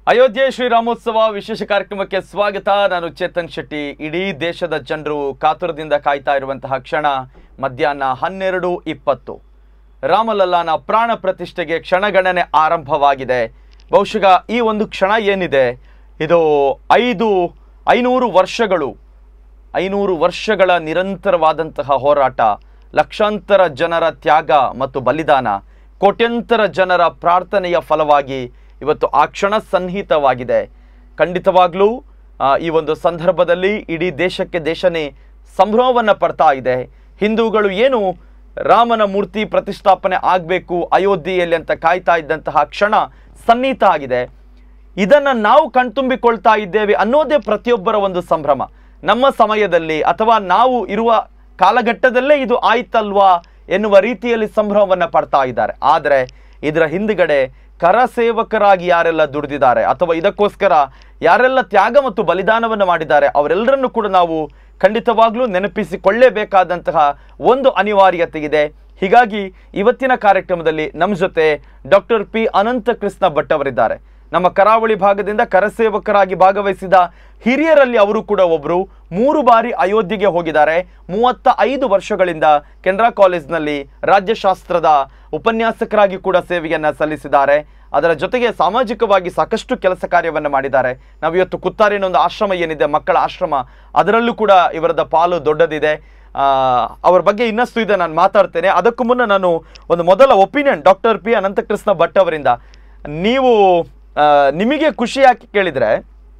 ಅಯೋಧ್ಯೆ ಶ್ರೀರಾಮೋತ್ಸವ ವಿಶೇಷ ಕಾರ್ಯಕ್ರಮಕ್ಕೆ ಸ್ವಾಗತ ನಾನು ಚೇತನ್ ಶೆಟ್ಟಿ ಇಡೀ ದೇಶದ ಜನರು ಕಾತುರದಿಂದ ಕಾಯ್ತಾ ಇರುವಂತಹ ಕ್ಷಣ ಮಧ್ಯಾಹ್ನ ಹನ್ನೆರಡು ಇಪ್ಪತ್ತು ರಾಮಲಲ್ಲಾನ ಪ್ರಾಣ ಪ್ರತಿಷ್ಠೆಗೆ ಕ್ಷಣಗಣನೆ ಆರಂಭವಾಗಿದೆ ಬಹುಶಃ ಈ ಒಂದು ಕ್ಷಣ ಏನಿದೆ ಇದು ಐದು ಐನೂರು ವರ್ಷಗಳು ಐನೂರು ವರ್ಷಗಳ ನಿರಂತರವಾದಂತಹ ಹೋರಾಟ ಲಕ್ಷಾಂತರ ಜನರ ತ್ಯಾಗ ಮತ್ತು ಬಲಿದಾನ ಕೋಟ್ಯಂತರ ಜನರ ಪ್ರಾರ್ಥನೆಯ ಫಲವಾಗಿ ಇವತ್ತು ಆ ಕ್ಷಣ ಸನ್ನಿಹಿತವಾಗಿದೆ ಖಂಡಿತವಾಗ್ಲೂ ಆ, ಈ ಒಂದು ಸಂದರ್ಭದಲ್ಲಿ ಇಡೀ ದೇಶಕ್ಕೆ ದೇಶನೇ ಸಂಭ್ರಮವನ್ನು ಪಡ್ತಾ ಇದೆ ಹಿಂದೂಗಳು ಏನು ರಾಮನ ಮೂರ್ತಿ ಪ್ರತಿಷ್ಠಾಪನೆ ಆಗಬೇಕು ಅಯೋಧ್ಯೆಯಲ್ಲಿ ಅಂತ ಕಾಯ್ತಾ ಇದ್ದಂತಹ ಕ್ಷಣ ಸನ್ನಿಹಿತ ಆಗಿದೆ ಇದನ್ನ ನಾವು ಕಣ್ತುಂಬಿಕೊಳ್ತಾ ಇದ್ದೇವೆ ಅನ್ನೋದೇ ಪ್ರತಿಯೊಬ್ಬರ ಒಂದು ಸಂಭ್ರಮ ನಮ್ಮ ಸಮಯದಲ್ಲಿ ಅಥವಾ ನಾವು ಇರುವ ಕಾಲಘಟ್ಟದಲ್ಲೇ ಇದು ಆಯ್ತಲ್ವಾ ಎನ್ನುವ ರೀತಿಯಲ್ಲಿ ಸಂಭ್ರಮವನ್ನ ಪಡ್ತಾ ಇದ್ದಾರೆ ಆದರೆ ಇದರ ಹಿಂದುಗಡೆ ಕರಸೇವಕರಾಗಿ ಯಾರೆಲ್ಲ ದುಡಿದಿದ್ದಾರೆ ಅಥವಾ ಇದಕ್ಕೋಸ್ಕರ ಯಾರೆಲ್ಲ ತ್ಯಾಗ ಮತ್ತು ಬಲಿದಾನವನ್ನು ಮಾಡಿದ್ದಾರೆ ಅವರೆಲ್ಲರನ್ನು ಕೂಡ ನಾವು ಖಂಡಿತವಾಗ್ಲೂ ನೆನಪಿಸಿಕೊಳ್ಳೇಬೇಕಾದಂತಹ ಒಂದು ಅನಿವಾರ್ಯತೆ ಇದೆ ಹೀಗಾಗಿ ಇವತ್ತಿನ ಕಾರ್ಯಕ್ರಮದಲ್ಲಿ ನಮ್ಮ ಜೊತೆ ಡಾಕ್ಟರ್ ಪಿ ಅನಂತ ಕೃಷ್ಣ ಭಟ್ ಅವರಿದ್ದಾರೆ ನಮ್ಮ ಕರಾವಳಿ ಭಾಗದಿಂದ ಕರಸೇವಕರಾಗಿ ಭಾಗವಹಿಸಿದ ಹಿರಿಯರಲ್ಲಿ ಅವರು ಕೂಡ ಒಬ್ಬರು ಮೂರು ಬಾರಿ ಅಯೋಧ್ಯೆಗೆ ಹೋಗಿದ್ದಾರೆ ಮೂವತ್ತ ಐದು ವರ್ಷಗಳಿಂದ ಕೆನರಾ ಕಾಲೇಜ್ನಲ್ಲಿ ರಾಜ್ಯಶಾಸ್ತ್ರದ ಉಪನ್ಯಾಸಕರಾಗಿ ಕೂಡ ಸೇವೆಯನ್ನು ಸಲ್ಲಿಸಿದ್ದಾರೆ ಅದರ ಜೊತೆಗೆ ಸಾಮಾಜಿಕವಾಗಿ ಸಾಕಷ್ಟು ಕೆಲಸ ಕಾರ್ಯವನ್ನು ಮಾಡಿದ್ದಾರೆ ನಾವು ಇವತ್ತು ಕುತ್ತಾರಿನ ಒಂದು ಆಶ್ರಮ ಏನಿದೆ ಮಕ್ಕಳ ಆಶ್ರಮ ಅದರಲ್ಲೂ ಕೂಡ ಇವರದ ಪಾಲು ದೊಡ್ಡದಿದೆ ಆ, ಅವ್ರ ಬಗ್ಗೆ ಇನ್ನಷ್ಟು ಇದೆ ನಾನು ಮಾತಾಡ್ತೇನೆ ಅದಕ್ಕೂ ಮುನ್ನ ನಾನು ಒಂದು ಮೊದಲ opinion doctor P Ananthakrishna Bhat ಅವರಿಂದ ನೀವು ಆ, ನಿಮಗೆ ಖುಷಿ ಯಾಕೆ ಕೇಳಿದರೆ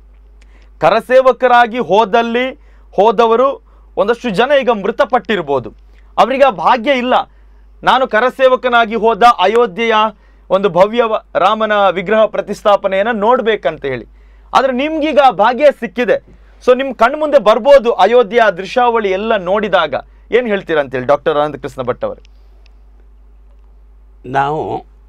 ಕರಸೇವಕರಾಗಿ ಹೋದಲ್ಲಿ ಹೋದವರು ಒಂದಷ್ಟು ಜನ ಈಗ ಮೃತಪಟ್ಟಿರ್ಬೋದು ಅವರಿಗೆ ಆ ಭಾಗ್ಯ ಇಲ್ಲ ನಾನು ಕರಸೇವಕನಾಗಿ ಹೋದ ಅಯೋಧ್ಯೆಯ ಒಂದು ಭವ್ಯ ವ- ರಾಮನ ವಿಗ್ರಹ ಪ್ರತಿಷ್ಠಾಪನೆಯನ್ನು ನೋಡ್ಬೇಕಂತ ಹೇಳಿ ಆದರೆ ನಿಮ್ಗೀಗ ಆ ಭಾಗ್ಯ ಸಿಕ್ಕಿದೆ ಸೊ ನಿಮ್ಮ ಕಣ್ಮುಂದೆ ಬರ್ಬೋದು ಅಯೋಧ್ಯೆಯ ದೃಶ್ಯಾವಳಿ ಎಲ್ಲ ನೋಡಿದಾಗ ಏನು ಹೇಳ್ತೀರಾ ಅಂತೇಳಿ ಡಾಕ್ಟರ್ ಅನಂತಕೃಷ್ಣ ಭಟ್ ಅವರು ನಾವು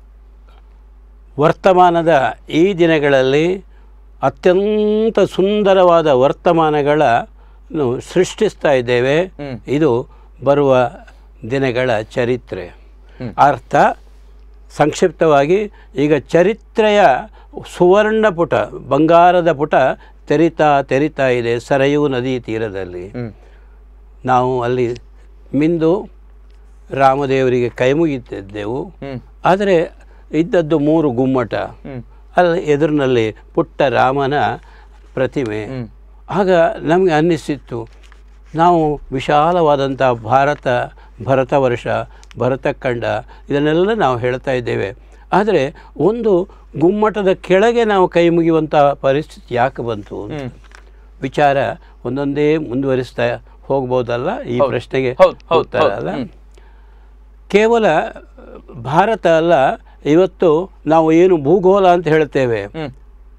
ವರ್ತಮಾನದ ಈ ದಿನಗಳಲ್ಲಿ ಅತ್ಯಂತ ಸುಂದರವಾದ ವರ್ತಮಾನಗಳನ್ನು ಸೃಷ್ಟಿಸ್ತಾ ಇದ್ದೇವೆ ಹ್ಮ್. ಇದು ಬರುವ ದಿನಗಳ ಚರಿತ್ರೆ ಅರ್ಥ ಸಂಕ್ಷಿಪ್ತವಾಗಿ ಈಗ ಚರಿತ್ರೆಯ ಸುವರ್ಣ ಪುಟ ಬಂಗಾರದ ಪುಟ ತೆರಿತಾ ತೆರಿತಾ ಇದೆ ಸರಯೂ ನದಿ ತೀರದಲ್ಲಿ ಹ್ಮ್ ನಾವು ಅಲ್ಲಿ ಮಿಂದು ರಾಮದೇವರಿಗೆ ಕೈ ಮುಗಿತಿದ್ದೆವು ಹ್ಮ್ ಆದರೆ ಇದ್ದದ್ದು ಮೂರು ಗುಮ್ಮಟ ಹ್ಮ್ ಅಲ್ಲಿ ಎದುರಿನಲ್ಲಿ ಪುಟ್ಟ ರಾಮನ ಪ್ರತಿಮೆ ಹ್ಮ್ ಆಗ ನಮಗೆ ಅನ್ನಿಸಿತ್ತು ನಾವು ವಿಶಾಲವಾದಂಥ ಭಾರತ ಭರತ ವರ್ಷ ಭರತಖಂಡ ಇದನ್ನೆಲ್ಲ ನಾವು ಹೇಳ್ತಾ ಇದ್ದೇವೆ ಆದರೆ ಒಂದು ಗುಮ್ಮಟದ ಕೆಳಗೆ ನಾವು ಕೈ ಮುಗಿಯುವಂಥ ಪರಿಸ್ಥಿತಿ ಯಾಕೆ ಬಂತು ಅಂತ. ಹ್ಮ್ ವಿಚಾರ ಒಂದೊಂದೇ ಮುಂದುವರಿಸ್ತಾ ಹೋಗ್ಬೋದಲ್ಲ ಈ ಹೌದು. ಪ್ರಶ್ನೆಗೆ ಹೌದು, ಹೌದು, ಉತ್ತರ ಹೌದು. ಅಲ್ಲ ಹ್ಮ್. ಕೇವಲ ಭಾರತ ಅಲ್ಲ ಇವತ್ತು ನಾವು ಏನು ಭೂಗೋಳ ಅಂತ ಹೇಳ್ತೇವೆ ಹ್ಮ್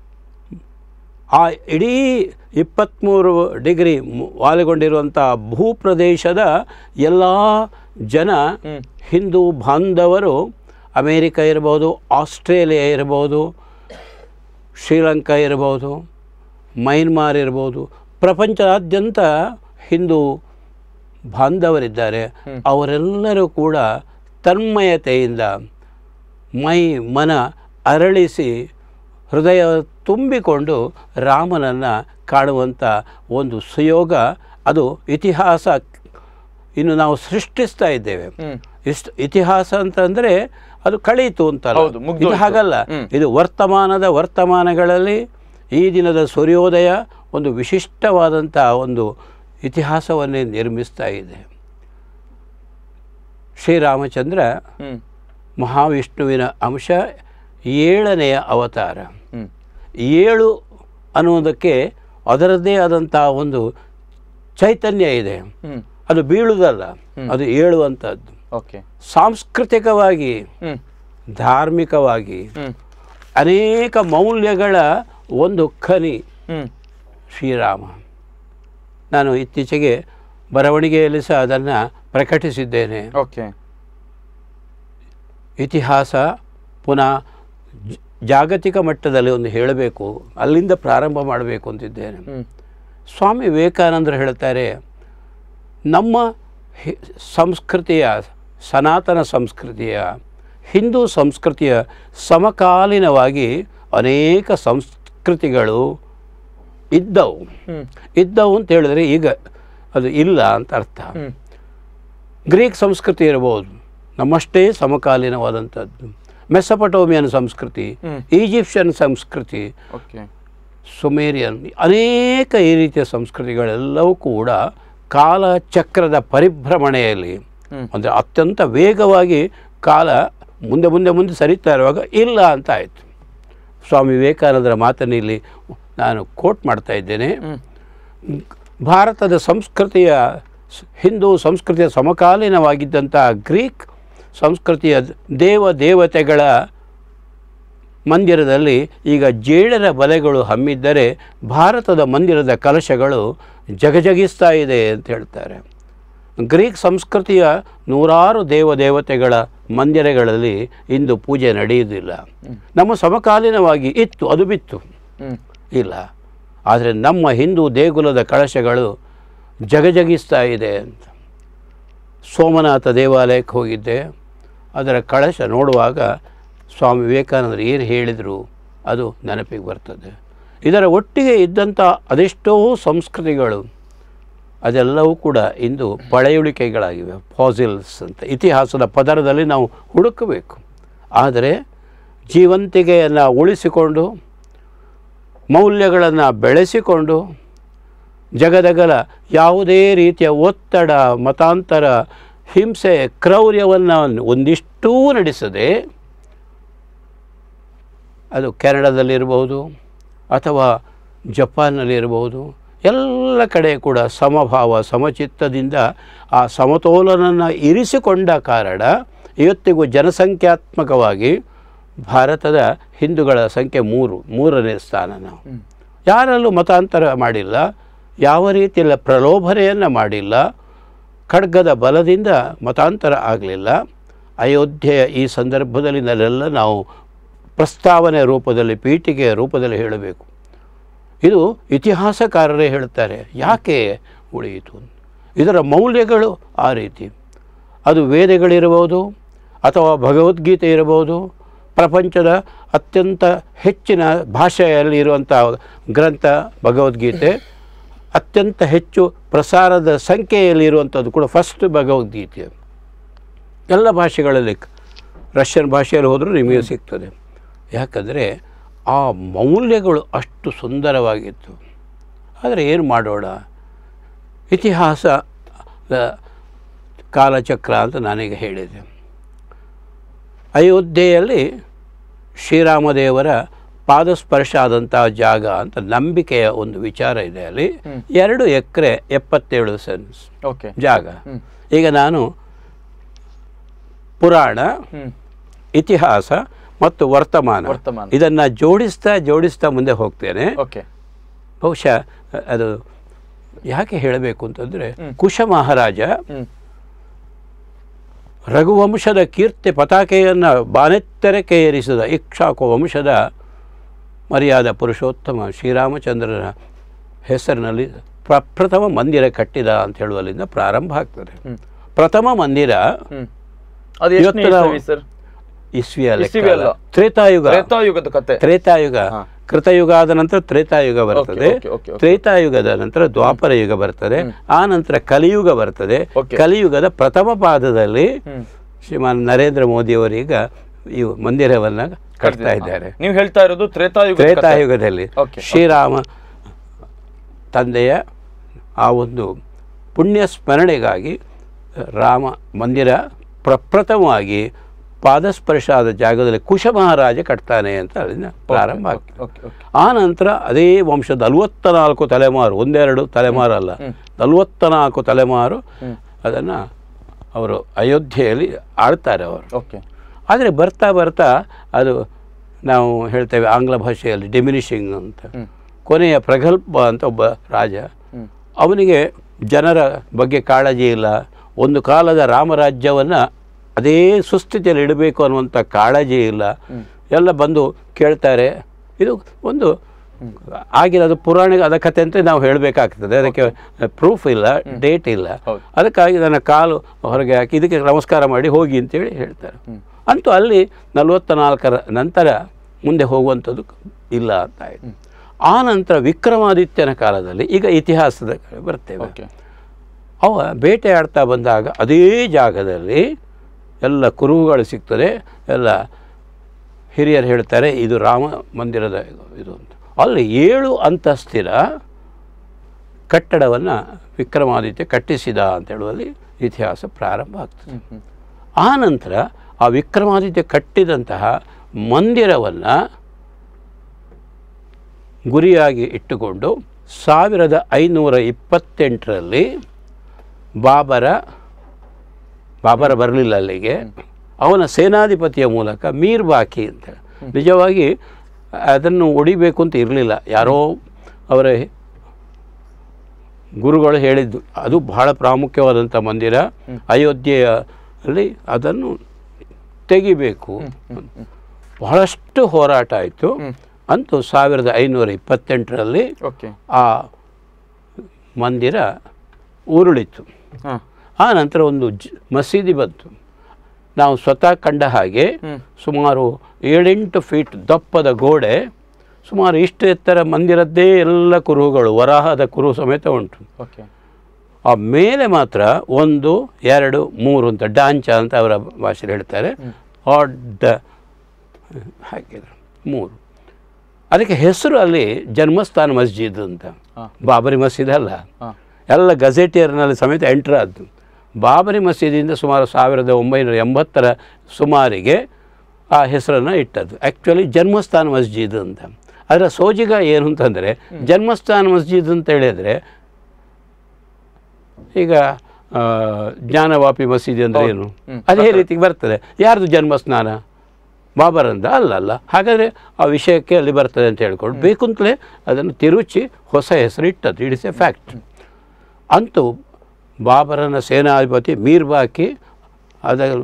ಆ ಇಡೀ ಇಪ್ಪತ್ತ್ಮೂರು ಡಿಗ್ರಿ ಮು- ವಾಲಿಗೊಂಡಿರುವಂಥ ಭೂಪ್ರದೇಶದ ಎಲ್ಲ ಜನ ಹ್ಮ್. ಹಿಂದೂ ಬಾಂಧವರು ಅಮೇರಿಕ ಇರ್ಬೋದು ಆಸ್ಟ್ರೇಲಿಯಾ ಇರ್ಬೋದು ಶ್ರೀಲಂಕಾ ಇರ್ಬೋದು ಮೈನ್ಮಾರ್ ಇರ್ಬೋದು ಪ್ರಪಂಚದಾದ್ಯಂತ ಹಿಂದೂ ಬಾಂಧವರಿದ್ದಾರೆ ಅವರೆಲ್ಲರೂ ಕೂಡ ತನ್ಮಯತೆಯಿಂದ ಮೈ ಮನ ಅರಳಿಸಿ ಹೃದಯ ತುಂಬಿಕೊಂಡು ರಾಮನನ್ನು ಕಾಣುವಂಥ ಒಂದು ಸುಯೋಗ ಅದು ಇತಿಹಾಸ ಇನ್ನು ನಾವು ಸೃಷ್ಟಿಸ್ತಾ ಇದ್ದೇವೆ ಹ್ಮ್ ಇಷ್ಟು ಇತಿಹಾಸ ಅಂತಂದರೆ ಅದು ಕಳೀತು ಅಂತಲ್ಲ ಹೌದು, ಇದು ಮುಗ್ದೋಯ್ತು. ಹಾಗಲ್ಲ ಹ್ಮ್. ಇದು ವರ್ತಮಾನದ ವರ್ತಮಾನಗಳಲ್ಲಿ ಈ ದಿನದ ಸೂರ್ಯೋದಯ ಒಂದು ವಿಶಿಷ್ಟವಾದಂಥ ಒಂದು ಇತಿಹಾಸವನ್ನೇ ನಿರ್ಮಿಸ್ತಾ ಇದೆ ಶ್ರೀರಾಮಚಂದ್ರ ಹ್ಮ್ ಮಹಾವಿಷ್ಣುವಿನ ಅಂಶ ಏಳನೆಯ ಅವತಾರ ಹ್ಮ್ ಏಳು ಅನ್ನೋದಕ್ಕೆ ಅದರದ್ದೇ ಆದಂಥ ಒಂದು ಚೈತನ್ಯ ಇದೆ ಹ್ಮ್ ಅದು ಬೀಳುವುದಲ್ಲ ಅದು ಏಳುವಂಥದ್ದು ಓಕೆ ಸಾಂಸ್ಕೃತಿಕವಾಗಿ ಹ್ಮ್ ಧಾರ್ಮಿಕವಾಗಿ ಹ್ಮ್ ಅನೇಕ ಮೌಲ್ಯಗಳ ಒಂದು ಖನಿ ಹ್ಮ್ ಶ್ರೀರಾಮ ನಾನು ಇತ್ತೀಚೆಗೆ ಬರವಣಿಗೆಯಲ್ಲಿ ಸಹ ಅದನ್ನು ಪ್ರಕಟಿಸಿದ್ದೇನೆ ಓಕೆ ಇತಿಹಾಸ ಪುನಃ ಜ- ಜಾಗತಿಕ ಮಟ್ಟದಲ್ಲಿ ಒಂದು ಹೇಳಬೇಕು ಅಲ್ಲಿಂದ ಪ್ರಾರಂಭ ಮಾಡಬೇಕು ಅಂತಿದ್ದೇನೆ ಹ್ಮ್ ಸ್ವಾಮಿ ವಿವೇಕಾನಂದರು ಹೇಳ್ತಾರೆ ನಮ್ಮ ಹಿ- ಸಂಸ್ಕೃತಿಯ ಸನಾತನ ಸಂಸ್ಕೃತಿಯ ಹಿಂದೂ ಸಂಸ್ಕೃತಿಯ ಸಮಕಾಲೀನವಾಗಿ ಅನೇಕ ಸಂಸ್ ಸಂಸ್ಕೃತಿಗಳು ಇದ್ದವು ಹ್ಮ್ ಇದ್ದವು ಅಂತ ಹೇಳಿದ್ರೆ ಈಗ ಅದು ಇಲ್ಲ ಅಂತ ಅರ್ಥ ಹ್ಮ್ ಗ್ರೀಕ್ ಸಂಸ್ಕೃತಿ ಇರಬಹುದು ನಮ್ಮಷ್ಟೇ ಸಮಕಾಲೀನವಾದಂಥದ್ದು ಮೆಸಪಟೋಮಿಯನ್ ಸಂಸ್ಕೃತಿ ಹ್ಮ್. ಈಜಿಪ್ಷಿಯನ್ ಸಂಸ್ಕೃತಿ ಓಕೆ ಸುಮೇರಿಯನ್ ಅನೇಕ ಈ ರೀತಿಯ ಸಂಸ್ಕೃತಿಗಳೆಲ್ಲವೂ ಕೂಡ ಕಾಲಚಕ್ರದ ಪರಿಭ್ರಮಣೆಯಲ್ಲಿ ಹ್ಮ್. ಅಂದರೆ ಅತ್ಯಂತ ವೇಗವಾಗಿ ಕಾಲ ಮುಂದೆ ಮುಂದೆ ಮುಂದೆ ಸರಿತಾ ಇರುವಾಗ ಇಲ್ಲ ಅಂತ ಆಯಿತು ಸ್ವಾಮಿ ವಿವೇಕಾನಂದರ ಮಾತನ್ನು ಇಲ್ಲಿ ನಾನು ಕೋಟ್ ಮಾಡ್ತಾ ಇದ್ದೇನೆ ಹ್ಮ್ ಭಾರತದ ಸಂಸ್ಕೃತಿಯ ಸ್- ಹಿಂದೂ ಸಂಸ್ಕೃತಿಯ ಸಮಕಾಲೀನವಾಗಿದ್ದಂಥ ಗ್ರೀಕ್ ಸಂಸ್ಕೃತಿಯ ದೇವ ದೇವತೆಗಳ ಮಂದಿರದಲ್ಲಿ ಈಗ ಜೇಡರ ಬಲೆಗಳು ಹಮ್ಮಿದ್ದರೆ ಭಾರತದ ಮಂದಿರದ ಕಲಶಗಳು ಜಗಜಗಿಸ್ತಾ ಇದೆ ಅಂತ ಹೇಳ್ತಾರೆ ಗ್ರೀಕ್ ಸಂಸ್ಕೃತಿಯ ನೂರಾರು ದೇವ ದೇವತೆಗಳ ಮಂದಿರಗಳಲ್ಲಿ ಇಂದು ಪೂಜೆ ನಡೆಯುವುದಿಲ್ಲ ನಮ್ಮ ಸಮಕಾಲೀನವಾಗಿ ಇತ್ತು ಅದು ಬಿತ್ತು ಹ್ಮ್ ಇಲ್ಲ ಆದರೆ ನಮ್ಮ ಹಿಂದೂ ದೇಗುಲದ ಕಳಶಗಳು ಜಗಜಗಿಸ್ತಾ ಇದೆ ಅಂತ ಸೋಮನಾಥ ದೇವಾಲಯಕ್ಕೆ ಹೋಗಿದ್ದೆ ಅದರ ಕಳಶ ನೋಡುವಾಗ ಸ್ವಾಮಿ ವಿವೇಕಾನಂದರು ಏನು ಹೇಳಿದರು ಅದು ನೆನಪಿಗೆ ಬರ್ತದೆ ಇದರ ಒಟ್ಟಿಗೆ ಇದ್ದಂಥ ಅದೆಷ್ಟೋ ಸಂಸ್ಕೃತಿಗಳು ಅದೆಲ್ಲವೂ ಕೂಡ ಇಂದು ಪಳೆಯುಳಿಕೆಗಳಾಗಿವೆ ಫಾಸಿಲ್ಸ್ ಅಂತ ಇತಿಹಾಸದ ಪದರದಲ್ಲಿ ನಾವು ಹುಡುಕಬೇಕು ಆದರೆ ಜೀವಂತಿಕೆಯನ್ನು ಉಳಿಸಿಕೊಂಡು ಮೌಲ್ಯಗಳನ್ನು ಬೆಳೆಸಿಕೊಂಡು ಜಗದಗಲ ಯಾವುದೇ ರೀತಿಯ ಒತ್ತಡ ಮತಾಂತರ ಹಿಂಸೆ ಕ್ರೌರ್ಯವನ್ನು ಒಂದಿಷ್ಟೂ ನಡೆಸದೆ ಅದು ಕೆನಡಾದಲ್ಲಿರ್ಬೋದು ಅಥವಾ ಜಪಾನ್ನಲ್ಲಿರ್ಬೋದು ಎಲ್ಲ ಕಡೆ ಕೂಡ ಸಮಭಾವ ಸಮಚಿತ್ತದಿಂದ ಆ ಸಮತೋಲನನ್ನು ಇರಿಸಿಕೊಂಡ ಕಾರಣ ಇವತ್ತಿಗೂ ಜನಸಂಖ್ಯಾತ್ಮಕವಾಗಿ ಭಾರತದ ಹಿಂದೂಗಳ ಸಂಖ್ಯೆ ಮೂರು ಮೂರನೇ ಸ್ಥಾನ ನಾವು ಯಾರಲ್ಲೂ ಮತಾಂತರ ಮಾಡಿಲ್ಲ ಯಾವ ರೀತಿಯ ಪ್ರಲೋಭನೆಯನ್ನು ಮಾಡಿಲ್ಲ ಖಡ್ಗದ ಬಲದಿಂದ ಮತಾಂತರ ಆಗಲಿಲ್ಲ ಅಯೋಧ್ಯೆಯ ಈ ಸಂದರ್ಭದಲ್ಲಿ ನಾವೆಲ್ಲ ನಾವು ಪ್ರಸ್ತಾವನೆ ರೂಪದಲ್ಲಿ ಪೀಠಿಕೆಯ ರೂಪದಲ್ಲಿ ಹೇಳಬೇಕು ಇದು ಇತಿಹಾಸಕಾರರೇ ಹೇಳ್ತಾರೆ ಯಾಕೆ ಉಳಿಯಿತು ಇದರ ಮೌಲ್ಯಗಳು ಆ ರೀತಿ ಅದು ವೇದಗಳಿರಬಹುದು ಅಥವಾ ಭಗವದ್ಗೀತೆ ಇರಬಹುದು ಪ್ರಪಂಚದ ಅತ್ಯಂತ ಹೆಚ್ಚಿನ ಭಾಷೆಯಲ್ಲಿ ಇರುವಂಥ ಗ್ರಂಥ ಭಗವದ್ಗೀತೆ ಅತ್ಯಂತ ಹೆಚ್ಚು ಪ್ರಸಾರದ ಸಂಖ್ಯೆಯಲ್ಲಿ ಇರುವಂಥದ್ದು ಕೂಡ ಫಸ್ಟ್ ಭಗವದ್ಗೀತೆ ಎಲ್ಲ ಭಾಷೆಗಳಲ್ಲಿ ರಷ್ಯನ್ ಭಾಷೆಯಲ್ಲಿ ಹೋದರೂ ನಿಮಗೆ ಸಿಗ್ತದೆ ಯಾಕಂದರೆ ಆ ಮೌಲ್ಯಗಳು ಅಷ್ಟು ಸುಂದರವಾಗಿತ್ತು ಆದರೆ ಏನು ಮಾಡೋಣ ಇತಿಹಾಸ ಕಾಲಚಕ್ರ ಅಂತ ನಾನೀಗ ಹೇಳಿದೆ ಅಯೋಧ್ಯೆಯಲ್ಲಿ ಶ್ರೀರಾಮದೇವರ ಪಾದಸ್ಪರ್ಶ ಆದಂಥ ಜಾಗ ಅಂತ ನಂಬಿಕೆಯ ಒಂದು ವಿಚಾರ ಇದೆ ಅಲ್ಲಿ ಎರಡು ಎಕರೆ ಎಪ್ಪತ್ತೇಳು ಸೆನ್ಸ್ ಓಕೆ ಜಾಗ ಹ್ಮ್. ಈಗ ನಾನು ಪುರಾಣ ಹ್ಮ್ ಇತಿಹಾಸ ಮತ್ತು ವರ್ತಮಾನ ವರ್ತಮಾನ. ಇದನ್ನು ಜೋಡಿಸ್ತಾ ಜೋಡಿಸ್ತಾ ಮುಂದೆ ಹೋಗ್ತೇನೆ ಓಕೆ ಬಹುಶಃ ಅದು ಯಾಕೆ ಹೇಳಬೇಕು ಅಂತಂದರೆ ಕುಶ ಮಹಾರಾಜ ಹ್ಮ್ ರಘುವಂಶದ ಕೀರ್ತಿ ಪತಾಕೆಯನ್ನು ಬಾನೆತ್ತರಕ್ಕೆ ಏರಿಸಿದ ಇಕ್ಷಾಕು ವಂಶದ ಮರ್ಯಾದ ಪುರುಷೋತ್ತಮ ಶ್ರೀರಾಮಚಂದ್ರನ ಹೆಸರಿನಲ್ಲಿ ಪ್ರಪ್ರಥಮ ಮಂದಿರ ಕಟ್ಟಿದ ಅಂತ ಹೇಳುವಲ್ಲಿಂದ ಪ್ರಾರಂಭ ಆಗ್ತದೆ ಹ್ಮ್. ಪ್ರಥಮ ಮಂದಿರ ಹ್ಮ್ ಅದು ಎಷ್ಟನೇ ಇವತ್ತು ನಾವು- ಇಸವಿ ಸರ್ ಇಸ್ವಿಯ ಲೆಕ್ಕ ಇಸ್ವಿ ಅಲ್ಲ. ಅಲ್ಲ. ತ್ರೇತಾಯುಗ ತ್ರೇತಾಯುಗದ ಕತೆ ತ್ರೇತಾಯುಗ ಹಾ. ಕೃತಯುಗ ಆದ ನಂತರ ತ್ರೇತಾಯುಗ ಬರ್ತದೆ ಓಕೆ, ಓಕೆ, ಓಕೆ. ತ್ರೇತಾಯುಗದ ನಂತರ ದ್ವಾಪರ ಯುಗ ಬರ್ತದೆ ಆ ನಂತರ ಕಲಿಯುಗ ಬರ್ತದೆ ಓಕೆ. ಕಲಿಯುಗದ ಪ್ರಥಮ ಪಾದದಲ್ಲಿ ಹ್ಮ್ ಶ್ರೀಮಾನ್ ನರೇಂದ್ರ ಮೋದಿಯವರೀಗ ಈ ಮಂದಿರವನ್ನು ಕಟ್ತಾ ಇದ್ದಾರೆ ನೀವು ಹೇಳ್ತಾ ಇರೋದು ತ್ರೇತಾಯುಗ ತ್ರೇತಾಯುಗದಲ್ಲಿ ಓಕೆ, ಶ್ರೀರಾಮ ತಂದೆಯ ಆ ಒಂದು ಪುಣ್ಯ ಸ್ಮರಣೆಗಾಗಿ ರಾಮ ಮಂದಿರ ಪ್ರಪ್ರಥಮವಾಗಿ ಪಾದಸ್ಪರ್ಶ ಆದ ಜಾಗದಲ್ಲಿ ಕುಶ ಮಹಾರಾಜ ಕಟ್ತಾನೆ ಅಂತ ಅಲ್ಲಿಂದ ಪ್ರಾರಂಭ ಆಗ್ತದೆ ಓಕೆ ಓಕೆ ಆ ನಂತರ ಅದೇ ವಂಶದ ನಲವತ್ತ ನಾಲ್ಕು ತಲೆಮಾರು ಒಂದೆರಡು ತಲೆಮಾರು ಅಲ್ಲ ನಲವತ್ತ ನಾಲ್ಕು ತಲೆಮಾರು ಅದನ್ನು ಅವರು ಅಯೋಧ್ಯೆಯಲ್ಲಿ ಆಳ್ತಾರೆ ಅವರು ಓಕೆ ಆದರೆ ಬರ್ತಾ ಬರ್ತಾ ಅದು ನಾವು ಹೇಳ್ತೇವೆ ಆಂಗ್ಲ ಭಾಷೆಯಲ್ಲಿ ಡಿಮಿನಿಷಿಂಗ್ ಅಂತ ಹ್ಮ್. ಕೊನೆಯ ಪ್ರಗಲ್ಭ ಅಂತ ಒಬ್ಬ ರಾಜ ಹ್ಮ್ ಅವನಿಗೆ ಜನರ ಬಗ್ಗೆ ಕಾಳಜಿ ಇಲ್ಲ ಒಂದು ಕಾಲದ ರಾಮರಾಜ್ಯವನ್ನು ಅದೇ ಸುಸ್ಥಿತಿಯಲ್ಲಿ ಇಡಬೇಕು ಅನ್ನುವಂಥ ಕಾಳಜಿ ಇಲ್ಲ ಎಲ್ಲ ಬಂದು ಕೇಳ್ತಾರೆ ಇದು ಒಂದು ಆಗಿರೋದು ಪುರಾಣಿಕ ಅದ ಕಥೆ ಅಂತ ನಾವು ಹೇಳಬೇಕಾಗ್ತದೆ ಅದಕ್ಕೆ ಪ್ರೂಫ್ ಇಲ್ಲ ಡೇಟ್ ಇಲ್ಲ ಹೌದು. ಅದಕ್ಕಾಗಿ ನನ್ನ ಕಾಲು ಹೊರಗೆ ಹಾಕಿ ಇದಕ್ಕೆ ನಮಸ್ಕಾರ ಮಾಡಿ ಹೋಗಿ ಅಂತೇಳಿ ಹೇಳ್ತಾರೆ ಅಂತೂ ಅಲ್ಲಿ ನಲವತ್ತ ನಾಲ್ಕರ ನಂತರ ಮುಂದೆ ಹೋಗುವಂಥದ್ದು ಇಲ್ಲ ಅಂತ ಆಯಿತು ಆ ನಂತರ ವಿಕ್ರಮಾದಿತ್ಯನ ಕಾಲದಲ್ಲಿ ಈಗ ಇತಿಹಾಸದ ಕಡೆ ಬರ್ತೇವೆ ಓಕೆ ಅವ ಬೇಟೆಯಾಡ್ತಾ ಬಂದಾಗ ಅದೇ ಜಾಗದಲ್ಲಿ ಎಲ್ಲ ಕುರುಹುಗಳು ಸಿಗ್ತದೆ ಎಲ್ಲ ಹಿರಿಯರು ಹೇಳ್ತಾರೆ ಇದು ರಾಮ ಮಂದಿರದ ಇದು ಅಂತ ಅಲ್ಲಿ ಏಳು ಅಂತಸ್ತಿನ ಕಟ್ಟಡವನ್ನು ವಿಕ್ರಮಾದಿತ್ಯ ಕಟ್ಟಿಸಿದ ಅಂತ ಹೇಳುವಲ್ಲಿ ಇತಿಹಾಸ ಪ್ರಾರಂಭ ಆಗ್ತದೆ ಹ್ಮ್ ಹ್ಮ್ ಆ ನಂತರ ಆ ವಿಕ್ರಮಾದಿತ್ಯ ಕಟ್ಟಿದಂತಹ ಮಂದಿರವನ್ನು ಗುರಿಯಾಗಿ ಇಟ್ಟುಕೊಂಡು ಸಾವಿರದ ಐನೂರ ಇಪ್ಪತ್ತೆಂಟರಲ್ಲಿ ಬಾಬರ ಬಾಬರ ಬರಲಿಲ್ಲ ಅಲ್ಲಿಗೆ ಅವನ ಸೇನಾಧಿಪತಿಯ ಮೂಲಕ ಮೀರ್ ಬಾಕಿ ಅಂತ ನಿಜವಾಗಿ ಅದನ್ನು ಒಡಿಬೇಕು ಅಂತ ಇರಲಿಲ್ಲ ಯಾರೋ ಅವರ ಗುರುಗಳು ಹೇಳಿದ್ದು ಅದು ಬಹಳ ಪ್ರಾಮುಖ್ಯವಾದಂಥ ಮಂದಿರ ಅಯೋಧ್ಯೆಯಲ್ಲಿ ಅದನ್ನು ತೆಗಿಬೇಕು ಬಹಳಷ್ಟು ಹೋರಾಟ ಆಯಿತು ಅಂತೂ ಸಾವಿರದ ಐನೂರ ಇಪ್ಪತ್ತೆಂಟರಲ್ಲಿ ಓಕೆ ಆ ಮಂದಿರ ಉರುಳಿತು ಹಾಂ ಆ ನಂತರ ಒಂದು ಜ್ ಮಸೀದಿ ಬಂತು ನಾವು ಸ್ವತಃ ಕಂಡ ಹಾಗೆ ಹ್ಮ್. ಸುಮಾರು ಏಳೆಂಟು ಫೀಟ್ ದಪ್ಪದ ಗೋಡೆ ಸುಮಾರು ಇಷ್ಟು ಎತ್ತರ ಮಂದಿರದ್ದೇ ಎಲ್ಲ ಕುರುಹುಗಳು ವರಾಹದ ಕುರುಹು ಸಮೇತ ಉಂಟು ಓಕೆ ಆ ಮೇಲೆ ಮಾತ್ರ ಒಂದು ಎರಡು ಮೂರು ಅಂತ ಡಾಂಚ ಅಂತ ಅವರ ಭಾಷೆಯಲ್ಲಿ ಹೇಳ್ತಾರೆ ಆಡ್ ಹಾಕಿದ್ರು ಮೂರು ಅದಕ್ಕೆ ಹೆಸರು ಅಲ್ಲಿ ಜನ್ಮಸ್ಥಾನ ಮಸ್ಜಿದ್ ಅಂತ ಹಾಂ ಬಾಬರಿ ಮಸೀದ್ ಅಲ್ಲ ಹಾಂ ಎಲ್ಲ ಗಜೆಟಿಯರ್ನಲ್ಲಿ ಸಮೇತ ಎಂಟ್ರ್ ಆದ್ದು ಬಾಬರಿ ಮಸೀದಿಯಿಂದ ಸುಮಾರು ಸಾವಿರದ ಒಂಬೈನೂರ ಎಂಬತ್ತರ ಸುಮಾರಿಗೆ ಆ ಹೆಸರನ್ನು ಇಟ್ಟದ್ದು ಆ್ಯಕ್ಚುಲಿ ಜನ್ಮಸ್ಥಾನ ಮಸ್ಜಿದ್ ಅಂತ ಅದರ ಸೋಜಿಗ ಏನು ಅಂತಂದರೆ ಜನ್ಮಸ್ಥಾನ ಮಸ್ಜಿದ್ ಅಂತ ಹೇಳಿದರೆ ಈಗ ಆ, ಜ್ಞಾನವಾಪಿ ಮಸೀದಿ ಅಂದರೆ ಏನು ಹ್ಮ್. ಅದೇ ರೀತಿಗೆ ಬರ್ತದೆ ಯಾರ್ದು ಜನ್ಮಸ್ನಾನ ಬಾಬರಂದ ಅಲ್ಲ ಅಲ್ಲ ಹಾಗಾದರೆ ಆ ವಿಷಯಕ್ಕೆ ಅಲ್ಲಿ ಬರ್ತದೆ ಅಂತ ಹೇಳ್ಕೊಂಡು ಬೇಕು ಅಂತಲೇ ಅದನ್ನು ತಿರುಚಿ ಹೊಸ ಹೆಸರು ಇಟ್ಟದ್ದು ಇಟ್ಸ್ ಎ ಫ್ಯಾಕ್ಟ್ ಅಂತೂ ಬಾಬರನ ಸೇನಾಧಿಪತಿ ಮೀರ್ಬಾಕಿ ಅದನ್ನು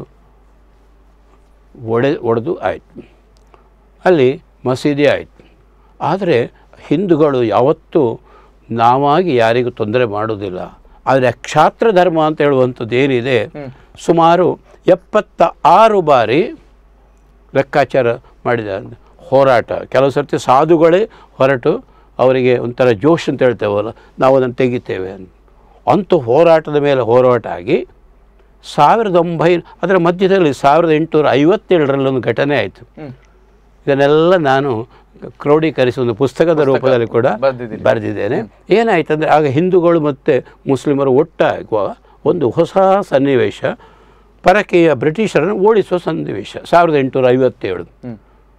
ಒಡೆ ಒಡೆದು ಆಯಿತು ಅಲ್ಲಿ ಮಸೀದಿ ಆಯಿತು ಆದರೆ ಹಿಂದೂಗಳು ಯಾವತ್ತೂ ನಾವಾಗಿ ಯಾರಿಗೂ ತೊಂದರೆ ಮಾಡೋದಿಲ್ಲ ಆದರೆ ಕ್ಷಾತ್ರ ಧರ್ಮ ಅಂತ ಹೇಳುವಂಥದ್ದು ಏನಿದೆ ಸುಮಾರು ಎಪ್ಪತ್ತ ಆರು ಬಾರಿ ಲೆಕ್ಕಾಚಾರ ಮಾಡಿದ ಹೋರಾಟ ಕೆಲವು ಸರ್ತಿ ಸಾಧುಗಳೇ ಹೊರಟು ಅವರಿಗೆ ಒಂಥರ ಜೋಶ್ ಅಂತ ಹೇಳ್ತೇವಲ್ಲ ನಾವು ಅದನ್ನು ತೆಗಿತೇವೆ ಅಂತ ಅಂತೂ ಹೋರಾಟದ ಮೇಲೆ ಹೋರಾಟ ಆಗಿ ಸಾವಿರದ ಒಂಬೈನ ಅದರ ಮಧ್ಯದಲ್ಲಿ ಸಾವಿರದ ಎಂಟುನೂರ ಐವತ್ತೇಳರಲ್ಲಿ ಒಂದು ಘಟನೆ ಆಯಿತು ಹ್ಮ್. ಇದನ್ನೆಲ್ಲ ನಾನು ಕ್ರೋಢೀಕರಿಸಿ ಒಂದು ಪುಸ್ತಕದ ರೂಪದಲ್ಲಿ ಕೂಡ ಬರ್ದಿದ್ದೀರಿ. ಬರೆದಿದ್ದೇನೆ ಏನಾಯ್ತಂದರೆ ಆಗ ಹಿಂದೂಗಳು ಮತ್ತು ಮುಸ್ಲಿಮರು ಒಟ್ಟಾಗುವ ಒಂದು ಹೊಸ ಸನ್ನಿವೇಶ ಪರಕೀಯ ಬ್ರಿಟಿಷರನ್ನು ಓಡಿಸುವ ಸನ್ನಿವೇಶ ಸಾವಿರದ ಎಂಟುನೂರ ಐವತ್ತೇಳು ಹ್ಮ್.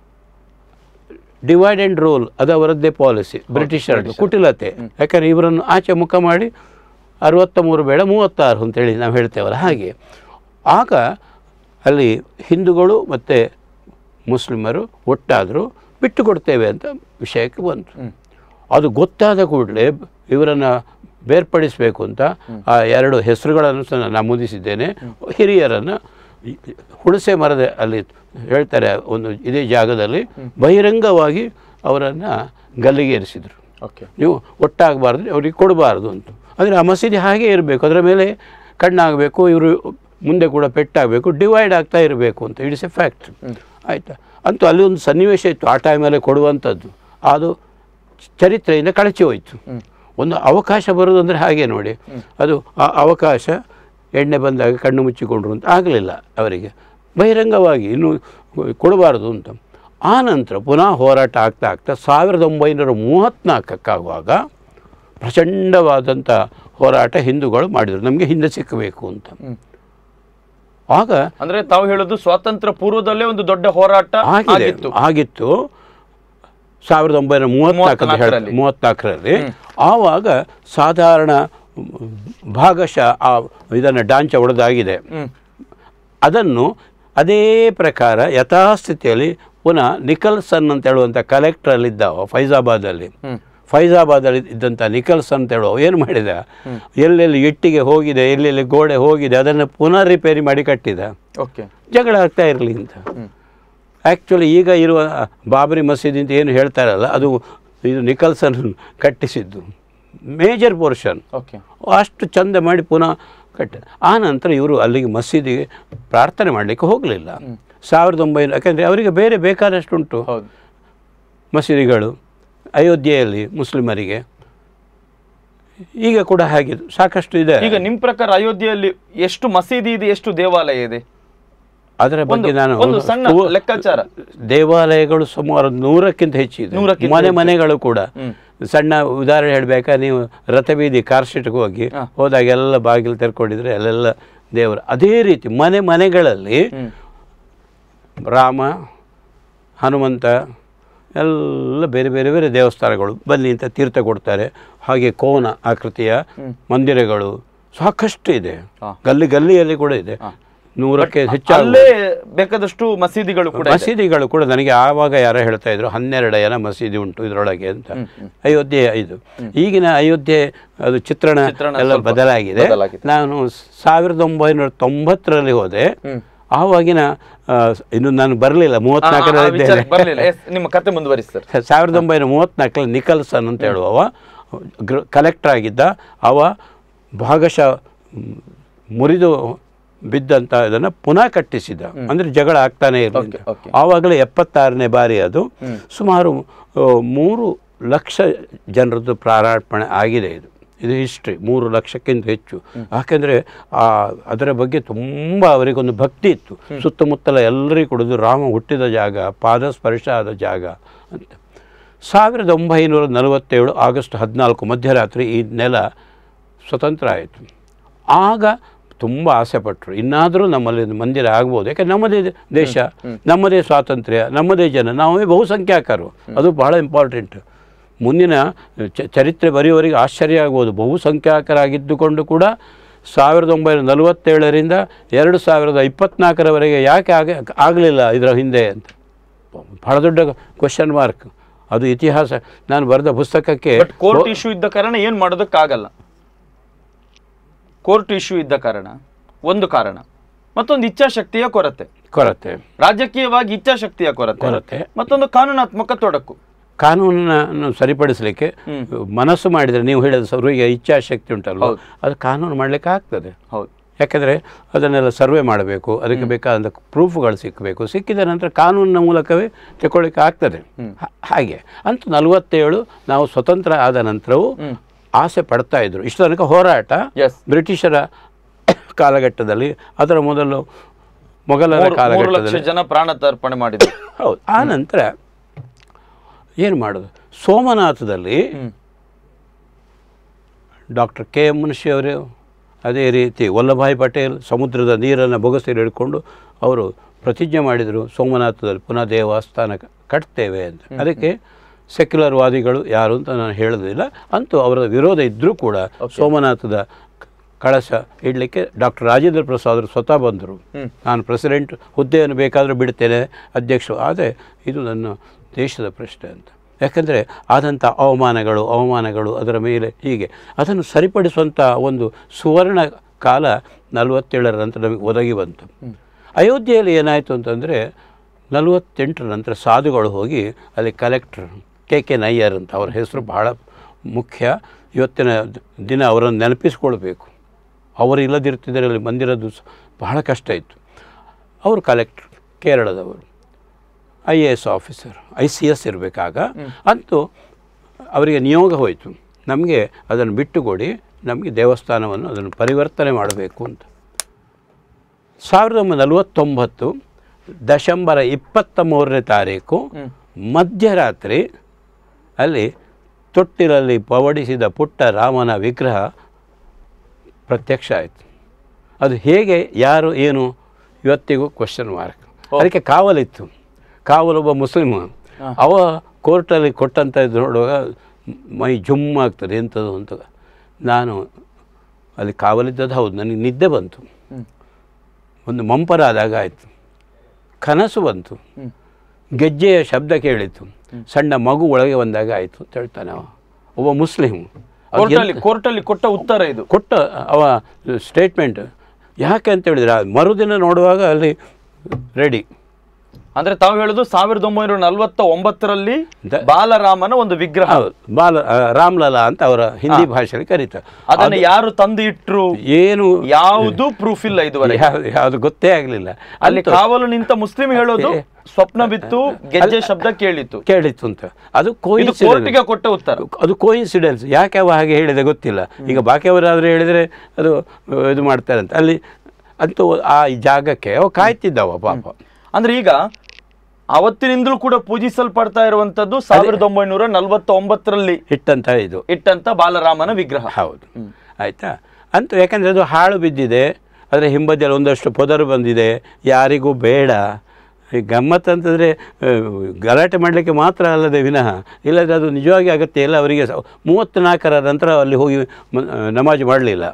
ಡಿವೈಡ್ ಆ್ಯಂಡ್ ರೂಲ್ ಅದು ಅವರದ್ದೇ ಪಾಲಿಸಿ ಬ್ರಿಟಿಷರದ್ದು ಕುಟಿಲತೆ ಯಾಕಂದರೆ ಇವರನ್ನು ಆಚೆ ಮುಖ ಮಾಡಿ ಅರವತ್ತ ಮೂರು ಬೇಡ ಮೂವತ್ತಾರು ಅಂತೇಳಿ ನಾವು ಹೇಳ್ತೇವಲ್ಲ ಹಾಗೆ ಆಗ ಅಲ್ಲಿ ಹಿಂದೂಗಳು ಮತ್ತು ಮುಸ್ಲಿಮರು ಒಟ್ಟಾದರೂ ಬಿಟ್ಟು ಕೊಡ್ತೇವೆ ಅಂತ ವಿಷಯಕ್ಕೆ ಬಂತು ಹ್ಮ್. ಅದು ಗೊತ್ತಾದ ಕೂಡಲೇ ಇವರನ್ನು ಬೇರ್ಪಡಿಸಬೇಕು ಅಂತ ಆ ಎರಡು ಹೆಸರುಗಳನ್ನು ಸಹ ನಾನು ನಮೂದಿಸಿದ್ದೇನೆ ಹಿರಿಯರನ್ನು ಹುಣಸೆ ಮರದ ಅಲ್ಲಿ ಹೇಳ್ತಾರೆ ಒಂದು ಇದೇ ಜಾಗದಲ್ಲಿ ಬಹಿರಂಗವಾಗಿ ಅವರನ್ನು ಗಲ್ಲಿಗೇರಿಸಿದರು ಓಕೆ ನೀವು ಒಟ್ಟಾಗಬಾರ್ದು ಅವ್ರಿಗೆ ಕೊಡಬಾರ್ದು ಅಂತ ಅಂದರೆ ಆ ಮಸೀದಿ ಹಾಗೇ ಇರಬೇಕು ಅದರ ಮೇಲೆ ಕಣ್ಣಾಗಬೇಕು ಇವರು ಮುಂದೆ ಕೂಡ ಪೆಟ್ಟಾಗಬೇಕು ಡಿವೈಡ್ ಆಗ್ತಾ ಇರಬೇಕು ಅಂತ ಇಟ್ಸ್ ಎ ಫ್ಯಾಕ್ಟ್ ಆಯಿತಾ ಅಂತೂ ಅಲ್ಲಿ ಒಂದು ಸನ್ನಿವೇಶ ಇತ್ತು ಆ ಟೈಮಲ್ಲಿ ಕೊಡುವಂಥದ್ದು ಅದು ಚರಿತ್ರೆಯಿಂದ ಕಳಚಿ ಹೋಯಿತು ಹ್ಮ್. ಒಂದು ಅವಕಾಶ ಬರೋದು ಅಂದರೆ ಹಾಗೆ ನೋಡಿ ಅದು ಆ ಅವಕಾಶ ಎಣ್ಣೆ ಬಂದಾಗ ಕಣ್ಣು ಮುಚ್ಚಿಕೊಂಡ್ರು ಅಂತ ಆಗಲಿಲ್ಲ ಅವರಿಗೆ ಬಹಿರಂಗವಾಗಿ ಇನ್ನು ಕೊಡಬಾರ್ದು ಅಂತ ಆ ನಂತರ ಪುನಃ ಹೋರಾಟ ಆಗ್ತಾ ಆಗ್ತಾ ಸಾವಿರದ ಒಂಬೈನೂರ ಮೂವತ್ತ್ನಾಲ್ಕಕ್ಕಾಗುವಾಗ ಪ್ರಚಂಡವಾದಂಥ ಹೋರಾಟ ಹಿಂದೂಗಳು ಮಾಡಿದರು ನಮಗೆ ಹಿಂದೆ ಸಿಕ್ಕಬೇಕು ಅಂತ ಹ್ಮ್. ಆಗ ಅಂದ್ರೆ ತಾವು ಹೇಳೋದು ಸ್ವಾತಂತ್ರ್ಯ ಪೂರ್ವದಲ್ಲೇ ಒಂದು ದೊಡ್ಡ ಹೋರಾಟ ಆಗಿದೆ ಆಗಿತ್ತು ಆಗಿತ್ತು ಸಾವಿರದ ಒಂಬೈನೂರ ಮೂವತ್ನಾಲ್ಕು ಮೂವತ್ನಾಲ್ಕರಲ್ಲಿ. ಮೂವತ್ನಾಲ್ಕರಲ್ಲಿ ಆವಾಗ ಸಾಧಾರಣ ಭಾಗಶಃ ಆ ಇದನ್ನು ಡಾಂಚ ಹೊಡೆದಾಗಿದೆ ಹ್ಮ್ ಅದನ್ನು ಅದೇ ಪ್ರಕಾರ ಯಥಾಸ್ಥಿತಿಯಲ್ಲಿ ಪುನಃ ನಿಕಲ್ಸನ್ ಅಂತ ಹೇಳುವಂಥ ಕಲೆಕ್ಟ್ರಲ್ಲಿದ್ದವ ಫೈಜಾಬಾದಲ್ಲಿ ಹ್ಮ್ ಫೈಜಾಬಾದಲ್ಲಿ ಇದ್ದಂಥ ನಿಕಲ್ಸನ್ ಅಂತ ಹೇಳುವ ಏನು ಮಾಡಿದ ಎಲ್ಲೆಲ್ಲಿ ಇಟ್ಟಿಗೆ ಹೋಗಿದೆ ಎಲ್ಲೆಲ್ಲಿ ಗೋಡೆ ಹೋಗಿದೆ ಅದನ್ನು ಪುನಃ ರಿಪೇರಿ ಮಾಡಿ ಕಟ್ಟಿದ ಓಕೆ ಜಗಳ ಆಗ್ತಾ ಇರಲಿ ಅಂತ ಹ್ಮ್ ಆ್ಯಕ್ಚುಲಿ ಈಗ ಇರುವ ಬಾಬರಿ ಮಸೀದಿ ಅಂತ ಏನು ಹೇಳ್ತಾರಲ್ಲ ಅದು ಇದು ನಿಕಲ್ಸನ್ ಕಟ್ಟಿಸಿದ್ದು ಮೇಜರ್ ಪೋರ್ಷನ್ ಓಕೆ ಅಷ್ಟು ಚಂದ ಮಾಡಿ ಪುನಃ ಕಟ್ಟ ಆ ನಂತರ ಇವರು ಅಲ್ಲಿಗೆ ಮಸೀದಿಗೆ ಪ್ರಾರ್ಥನೆ ಮಾಡಲಿಕ್ಕೆ ಹೋಗಲಿಲ್ಲ ಸಾವಿರದ ಒಂಬೈನೂರ ಯಾಕೆಂದರೆ ಅವರಿಗೆ ಬೇರೆ ಬೇಕಾದಷ್ಟು ಉಂಟು ಹೌದು ಮಸೀದಿಗಳು ಅಯೋಧ್ಯೆಯಲ್ಲಿ ಮುಸ್ಲಿಮರಿಗೆ ಈಗ ಕೂಡ ಹಾಗೆ ಸಾಕಷ್ಟು ಇದೆ ಈಗ ನಿಮ್ ಪ್ರಕಾರ ಅಯೋಧ್ಯೆಯಲ್ಲಿ ಎಷ್ಟು ಮಸೀದಿ ಇದೆ ಎಷ್ಟು ದೇವಾಲಯ ಇದೆ ಅದರ ಬಗ್ಗೆ ಒಂದು- ನಾನು ಒಂದು ಸಣ್ಣ ಪೂ- ಲೆಕ್ಕಾಚಾರ. ದೇವಾಲಯಗಳು ಸುಮಾರು ನೂರಕ್ಕಿಂತ ಹೆಚ್ಚಿದೆ ನೂರಕ್ಕಿಂತ ಮನೆ ಹೆಚ್ಚು. ಮನೆಗಳು ಕೂಡ ಹ್ಮ್. ಸಣ್ಣ ಉದಾಹರಣೆ ಹೇಳ್ಬೇಕಾ ನೀವು ರಥಬೀದಿ ಕಾರ್ ಸ್ಟ್ರೀಟ್ಗೆ ಹೋಗಿ ಹಾ. ಹೋದಾಗ ಎಲ್ಲ ಬಾಗಿಲು ತೆರ್ಕೊಂಡಿದ್ರೆ ಅಲ್ಲೆಲ್ಲ ದೇವರು ಅದೇ ರೀತಿ ಮನೆ ಮನೆಗಳಲ್ಲಿ ಹ್ಮ್ ರಾಮ ಹನುಮಂತ ಎಲ್ಲ ಬೇರೆ ಬೇರೆ ಬೇರೆ ದೇವಸ್ಥಾನಗಳು ಬನ್ನಿ ಅಂತ ತೀರ್ಥ ಕೊಡ್ತಾರೆ ಹಾಗೆ ಕೋನ ಆಕೃತಿಯ ಮಂದಿರಗಳು ಸಾಕಷ್ಟು ಇದೆ ಹಾ. ಗಲ್ಲಿ ಗಲ್ಲಿಯಲ್ಲಿ ಕೂಡ ಇದೆ ನೂರಕ್ಕೆ ಹೆಚ್ಚು ಅಲ್ಲೇ ಬೇಕಾದಷ್ಟು ಮಸೀದಿಗಳು ಕೂಡ ಇದೆ. ಮಸೀದಿಗಳು ಕೂಡ ನನಗೆ ಆವಾಗ ಯಾರೋ ಹೇಳ್ತಾ ಇದ್ರು ಹನ್ನೆರಡು ಜನ ಮಸೀದಿ ಉಂಟು ಇದರೊಳಗೆ ಅಂತ ಅಯೋಧ್ಯೆ ಇದು ಈಗಿನ ಅಯೋಧ್ಯೆ ಅದು ಚಿತ್ರಣ ಚಿತ್ರಣ ಎಲ್ಲ ಸ್ವಲ್ಪ ಬದಲಾಗಿದೆ ಬದಲಾಗಿದೆ. ನಾನು ಸಾವಿರದ ಒಂಬೈನೂರ ತೊಂಬತ್ತರಲ್ಲಿ ಹೋದೆ ಹ್ಮ್. ಆವಾಗಿನ ಆ, ಇನ್ನು ನಾನು ಬರಲಿಲ್ಲ ಆ, ಆ, ಆ ಮೂವತ್ನಾಲ್ಕರಲ್ಲಿ ವಿಚಾರಕ್ಕೆ ಬರ್ಲಿಲ್ಲ ಎಸ್, ನಿಮ್ಮ ಕತೆ ಮುಂದುವರಿಸಿ ಸರ್ ಸಾವಿರದ ಒಂಬೈನೂರ ಮೂವತ್ನಾಲ್ಕರಲ್ಲಿ ನಿಕಲ್ಸನ್ ಅಂತ ಹೇಳುವವ ಗ್ರ ಕಲೆಕ್ಟರ್ ಆಗಿದ್ದ ಅವ ಭಾಗಶಃ ಮ್, ಮುರಿದು ಬಿದ್ದಂಥ ಇದನ್ನು ಪುನಃ ಕಟ್ಟಿಸಿದ ಅಂದರೆ ಜಗಳ ಆಗ್ತಾನೆ ಇರಲಿಲ್ಲ Okay, okay. ಆವಾಗಲೇ ಎಪ್ಪತ್ತಾರನೇ ಬಾರಿ ಅದು ಸುಮಾರು ಆ, ಮೂರು ಲಕ್ಷ ಜನರದ್ದು ಪ್ರಾರಾರ್ಪಣೆ ಆಗಿದೆ ಇದು ಇದು ಹಿಸ್ಟ್ರಿ ಮೂರು ಲಕ್ಷಕ್ಕಿಂತ ಹೆಚ್ಚು ಯಾಕೆಂದರೆ ಅದರ ಬಗ್ಗೆ ತುಂಬ ಅವರಿಗೊಂದು ಭಕ್ತಿ ಇತ್ತು ಸುತ್ತಮುತ್ತಲ ಎಲ್ಲರಿಗೂ ಕುಡಿದು ರಾಮ ಹುಟ್ಟಿದ ಜಾಗ ಪಾದ ಸ್ಪರ್ಶ ಆದ ಜಾಗ ಅಂತ ಸಾವಿರದ ಒಂಬೈನೂರ ನಲವತ್ತೇಳು ಆಗಸ್ಟ್ ಹದಿನಾಲ್ಕು ಮಧ್ಯರಾತ್ರಿ ಈ ನೆಲ ಸ್ವತಂತ್ರ ಆಯಿತು ಆಗ ತುಂಬ ಆಸೆಪಟ್ಟರು ಇನ್ನಾದರೂ ನಮ್ಮಲ್ಲಿ ಒಂದು ಮಂದಿರ ಆಗ್ಬೋದು ಯಾಕೆ ನಮ್ಮದೇ ದೇಶ ನಮ್ಮದೇ ಸ್ವಾತಂತ್ರ್ಯ ನಮ್ಮದೇ ಜನ ನಾವೇ ಬಹುಸಂಖ್ಯಾತರು ಅದು ಬಹಳ ಇಂಪಾರ್ಟೆಂಟ್ ಮುಂದಿನ ಚ- ಚರಿತ್ರೆ ಬರೆಯುವವರಿಗೆ ಆಶ್ಚರ್ಯ ಆಗ್ಬೋದು ಬಹುಸಂಖ್ಯಾತರಾಗಿದ್ದುಕೊಂಡು ಕೂಡ ಸಾವಿರದ ಒಂಬೈನೂರ ನಲವತ್ತೇಳರಿಂದ ಎರಡು ಸಾವಿರದ ಇಪ್ಪತ್ನಾಲ್ಕರವರೆಗೆ ಯಾಕೆ ಆಗ ಆಗಲಿಲ್ಲ ಇದರ ಹಿಂದೆ ಅಂತ ಬಹಳ ದೊಡ್ಡ ಕ್ವಶನ್ ಮಾರ್ಕ್ ಅದು ಇತಿಹಾಸ ನಾನು ಬರೆದ ಪುಸ್ತಕಕ್ಕೆ ಬಟ್ ಕೋರ್ಟ್ ಇಶ್ಯೂ ಇದ್ದ ಕಾರಣ ಏನ್ ಮಾಡೋದಕ್ಕಾಗಲ್ಲ ಕೋರ್ಟ್ ಇಶ್ಯೂ ಇದ್ದ ಕಾರಣ ಒಂದು ಕಾರಣ ಮತ್ತೊಂದು ಇಚ್ಛಾಶಕ್ತಿಯ ಕೊರತೆ ಕೊರತೆ ರಾಜಕೀಯವಾಗಿ ಇಚ್ಛಾಶಕ್ತಿಯ ಕೊರತೆ ಕೊರತೆ. ಮತ್ತೊಂದು ಕಾನೂನಾತ್ಮಕ ತೊಡಕು ಕಾನೂನನ್ನು ಸರಿಪಡಿಸಲಿಕ್ಕೆ ಹ್ಮ್. ಮನಸ್ಸು ಮಾಡಿದರೆ ನೀವು ಹೇಳಿದ ಸರ್ವಿಗೆ ಇಚ್ಛಾಶಕ್ತಿ ಉಂಟಲ್ವ ಹೌದು. ಅದು ಕಾನೂನು ಮಾಡಲಿಕ್ಕೆ ಆಗ್ತದೆ ಹೌದು ಯಾಕೆಂದರೆ ಅದನ್ನೆಲ್ಲ ಸರ್ವೆ ಮಾಡಬೇಕು ಅದಕ್ಕೆ ಬೇಕಾದಂಥ ಪ್ರೂಫ್ಗಳು ಸಿಕ್ಕಬೇಕು ಸಿಕ್ಕಿದ ನಂತರ ಕಾನೂನಿನ ಮೂಲಕವೇ ತಗೊಳ್ಳಿಕ್ಕೆ ಆಗ್ತದೆ ಹ- ಹಾಗೆ ಅಂತೂ ನಲವತ್ತೇಳು ನಾವು ಸ್ವತಂತ್ರ ಆದ ನಂತರವೂ ಆಸೆ ಪಡ್ತಾ ಇದ್ರು ಇಷ್ಟು ತನಕ ಹೋರಾಟ ಎಸ್ ಬ್ರಿಟಿಷರ ಕಾಲಘಟ್ಟದಲ್ಲಿ ಅದರ ಮೊದಲು ಮೊಘಲರ ಮೂರು ಲಕ್ಷ ಕಾಲಘಟ್ಟದಲ್ಲಿ ಜನ ಪ್ರಾಣ ತರ್ಪಣೆ ಮಾಡಿದ್ರು ಹೌದು ಆ ನಂತರ ಏನು ಮಾಡೋದು ಸೋಮನಾಥದಲ್ಲಿ hmm. Doctor K M Munshi ಅವರು ಅದೇ ರೀತಿ ವಲ್ಲಭಾಯ್ ಪಟೇಲ್ ಸಮುದ್ರದ ನೀರನ್ನು ಬೊಗಸೆಯಲ್ಲಿ ಹಿಡ್ಕೊಂಡು ಅವರು ಪ್ರತಿಜ್ಞೆ ಮಾಡಿದರು ಸೋಮನಾಥದಲ್ಲಿ ಪುನಃ ದೇವಸ್ಥಾನ ಕ- ಕಟ್ತೇವೆ ಅಂತ ಅದಕ್ಕೆ ಸೆಕ್ಯುಲರ್ ವಾದಿಗಳು ಯಾರು ಅಂತ ನಾನು ಹೇಳೋದಿಲ್ಲ ಅಂತೂ ಅವರ ವಿರೋಧ ಇದ್ದರೂ ಕೂಡ ಸೋಮನಾಥದ ಕ- ಕಳಶ ಇಡಲಿಕ್ಕೆ ಡಾಕ್ಟರ್ ರಾಜೇಂದ್ರ ಪ್ರಸಾದ್ ಅವರು ಸ್ವತಃ ಬಂದರು ಹ್ಮ್. ನಾನು ಪ್ರೆಸಿಡೆಂಟ್ ಹುದ್ದೆಯನ್ನು ಬೇಕಾದರೂ ಬಿಡ್ತೇನೆ ಅಧ್ಯಕ್ಷರು ಆದರೆ ಇದು ನನ್ನ ದೇಶದ ಪ್ರಶ್ನೆ ಅಂತ ಯಾಕಂದರೆ ಆದಂಥ ಅವಮಾನಗಳು ಅವಮಾನಗಳು ಅದರ ಮೇಲೆ ಹೀಗೆ ಅದನ್ನು ಸರಿಪಡಿಸುವಂಥ ಒಂದು ಸುವರ್ಣ ಕಾಲ ನಲವತ್ತೇಳರ ನಂತರ ನಮಗೆ ಒದಗಿ ಬಂತು ಅಯೋಧ್ಯೆಯಲ್ಲಿ ಏನಾಯಿತು ಅಂತಂದರೆ ನಲವತ್ತೆಂಟರ ನಂತರ ಸಾಧುಗಳು ಹೋಗಿ ಅಲ್ಲಿ ಕಲೆಕ್ಟರ್ ಕೆ ಕೆ ನಯ್ಯರ್ ಅಂತ ಅವರ ಹೆಸರು ಬಹಳ ಮುಖ್ಯ ಇವತ್ತಿನ ದ- ದಿನ ಅವರನ್ನು ನೆನಪಿಸ್ಕೊಳ್ಬೇಕು ಅವರು ಇಲ್ಲದಿರ್ತಿದ್ದರೆ ಅಲ್ಲಿ ಮಂದಿರದ್ದು ಸ- ಬಹಳ ಕಷ್ಟ ಇತ್ತು ಅವರು ಕಲೆಕ್ಟರ್ ಕೇರಳದವರು I A S officer I C S ಇರಬೇಕಾಗ ಅಂತೂ ಅವರಿಗೆ ನಿಯೋಗ ಹೋಯಿತು ನಮಗೆ ಅದನ್ನು ಬಿಟ್ಟುಕೊಡಿ ನಮಗೆ ದೇವಸ್ಥಾನವನ್ನು ಅದನ್ನು ಪರಿವರ್ತನೆ ಮಾಡಬೇಕು ಅಂತ ಸಾವಿರದ ಒಂಬೈನೂರ ನಲವತ್ತೊಂಬತ್ತು ಡಿಸೆಂಬರ ಇಪ್ಪತ್ತ ಮೂರನೇ ತಾರೀಕು ಮಧ್ಯರಾತ್ರಿ ಅಲ್ಲಿ ತೊಟ್ಟಿಲಲ್ಲಿ ಪವಡಿಸಿದ ಪುಟ್ಟ ರಾಮನ ವಿಗ್ರಹ ಪ್ರತ್ಯಕ್ಷ ಆಯಿತು ಅದು ಹೇಗೆ ಯಾರು ಏನು ಇವತ್ತಿಗೂ ಕ್ವಶನ್ ಮಾರ್ಕ್ ಅದಕ್ಕೆ ಕಾವಲಿತ್ತು ಕಾವಲೊಬ್ಬ ಮುಸ್ಲಿಮ್ ಅವ ಕೋರ್ಟಲ್ಲಿ ಕೊಟ್ಟಂತ ಇದು ನೋಡುವಾಗ ಮೈ ಜುಮ್ ಆಗ್ತದೆ ಎಂಥದ್ದು ಅಂತ ನಾನು ಅಲ್ಲಿ ಕಾವಲಿದ್ದದ್ದು ಹೌದು ನನಗೆ ನಿದ್ದೆ ಬಂತು ಒಂದು ಮಂಪರ ಆದಾಗ ಆಯಿತು ಕನಸು ಬಂತು ಹ್ಮ್. ಗೆಜ್ಜೆಯ ಶಬ್ದ ಕೇಳಿತು ಸಣ್ಣ ಮಗು ಒಳಗೆ ಬಂದಾಗ ಆಯಿತು ಅಂತ ಹೇಳ್ತಾನೆ ಅವ ಒಬ್ಬ ಮುಸ್ಲಿಂ ಅವ ಕೋರ್ಟಲ್ಲಿ ಕೋರ್ಟಲ್ಲಿ ಕೊಟ್ಟ ಉತ್ತರ ಇದು ಕೊಟ್ಟ ಅವ ಸ್ಟೇಟ್ಮೆಂಟ್ ಯಾಕೆ ಅಂತ ಹೇಳಿದ್ರೆ ಆ ಮರುದಿನ ನೋಡುವಾಗ ಅಲ್ಲಿ ರೆಡಿ ಅಂದ್ರೆ ತಾವು ಹೇಳುದು ಸಾವಿರದ ಒಂಬೈನೂರ ನಲವತ್ತ ಒಂಬತ್ತರಲ್ಲಿ ದ- ಬಾಲರಾಮನ ಒಂದು ವಿಗ್ರಹ ಹೌದು ಬಾಲ ಆ, ರಾಮ್ಲಲಾ ಅಂತ ಅವರ ಹಿಂದಿ ಭಾಷೆಯಲ್ಲಿ ಕರೀತಾರೆ ಅದನ್ನ ಯಾರು ತಂದು ಇಟ್ರು ಏನು ಯಾವುದು ಪ್ರೂಫ್ ಇಲ್ಲ ಇದುವರೆಗೆ ಯಾವ್ದು ಯಾವುದು ಗೊತ್ತೇ ಆಗಲಿಲ್ಲ ಅಲ್ಲಿ ಕಾವಲು ನಿಂತ ಮುಸ್ಲಿಂ ಹೇಳೋದು ಸ್ವಪ್ನ ಬಿತ್ತು ಗೆಜ್ಜೆ ಶಬ್ದ ಕೇಳಿತ್ತು ಕೇಳಿತ್ತು ಅಂತ ಅದು ಇದು ಕೋಯಿನ್ಸಿಡೆನ್ಸ್ ಕೋರ್ಟಿಗೆ ಕೊಟ್ಟ ಉತ್ತರ ಅದು ಕೋಯಿನ್ಸಿಡೆನ್ಸ್ ಯಾಕೆ ಅವ ಹಾಗೆ ಹೇಳಿದೆ ಗೊತ್ತಿಲ್ಲ ಈಗ ಬಾಕಿಯವರಾದರೂ ಹೇಳಿದರೆ ಅದು ಆ, ಇದು ಮಾಡ್ತಾರಂತೆ ಅಲ್ಲಿ ಅಂತೂ ಆ ಜಾಗಕ್ಕೆ ಅವ ಕಾಯ್ತಿದ್ದವ ಪಾಪ ಅಂದ್ರೆ ಈಗ ಅವತ್ತಿನಿಂದಲೂ ಕೂಡ ಪೂಜಿಸಲ್ಪಡ್ತಾ ಇರುವಂತದ್ದು ಸಾವಿರದ ಒಂಬೈನೂರ ನಲವತ್ತ ಒಂಬತ್ತರಲ್ಲಿ ಇಟ್ಟಂತ ಇದು ಇಟ್ಟಂತ ಬಾಲರಾಮನ ವಿಗ್ರಹ ಹೌದು ಆಯಿತಾ ಅಂತೂ ಯಾಕಂದರೆ ಅದು ಹಾಳು ಬಿದ್ದಿದೆ ಅದರ ಹಿಂಬದಿಯಲ್ಲಿ ಒಂದಷ್ಟು ಪೊದರು ಬಂದಿದೆ ಯಾರಿಗೂ ಬೇಡ ಈ ಗಮ್ಮತ್ತು ಅಂತಂದರೆ ಗಲಾಟೆ ಮಾಡಲಿಕ್ಕೆ ಮಾತ್ರ ಅಲ್ಲದೆ ವಿನಃ ಇಲ್ಲದ್ರೆ ಅದು ನಿಜವಾಗಿ ಅಗತ್ಯ ಇಲ್ಲ ಅವರಿಗೆ ಸ- ಮೂವತ್ತ್ನಾಲ್ಕರ ನಂತರ ಅಲ್ಲಿ ಹೋಗಿ ಮ- ನಮಾಜ್ ಮಾಡಲಿಲ್ಲ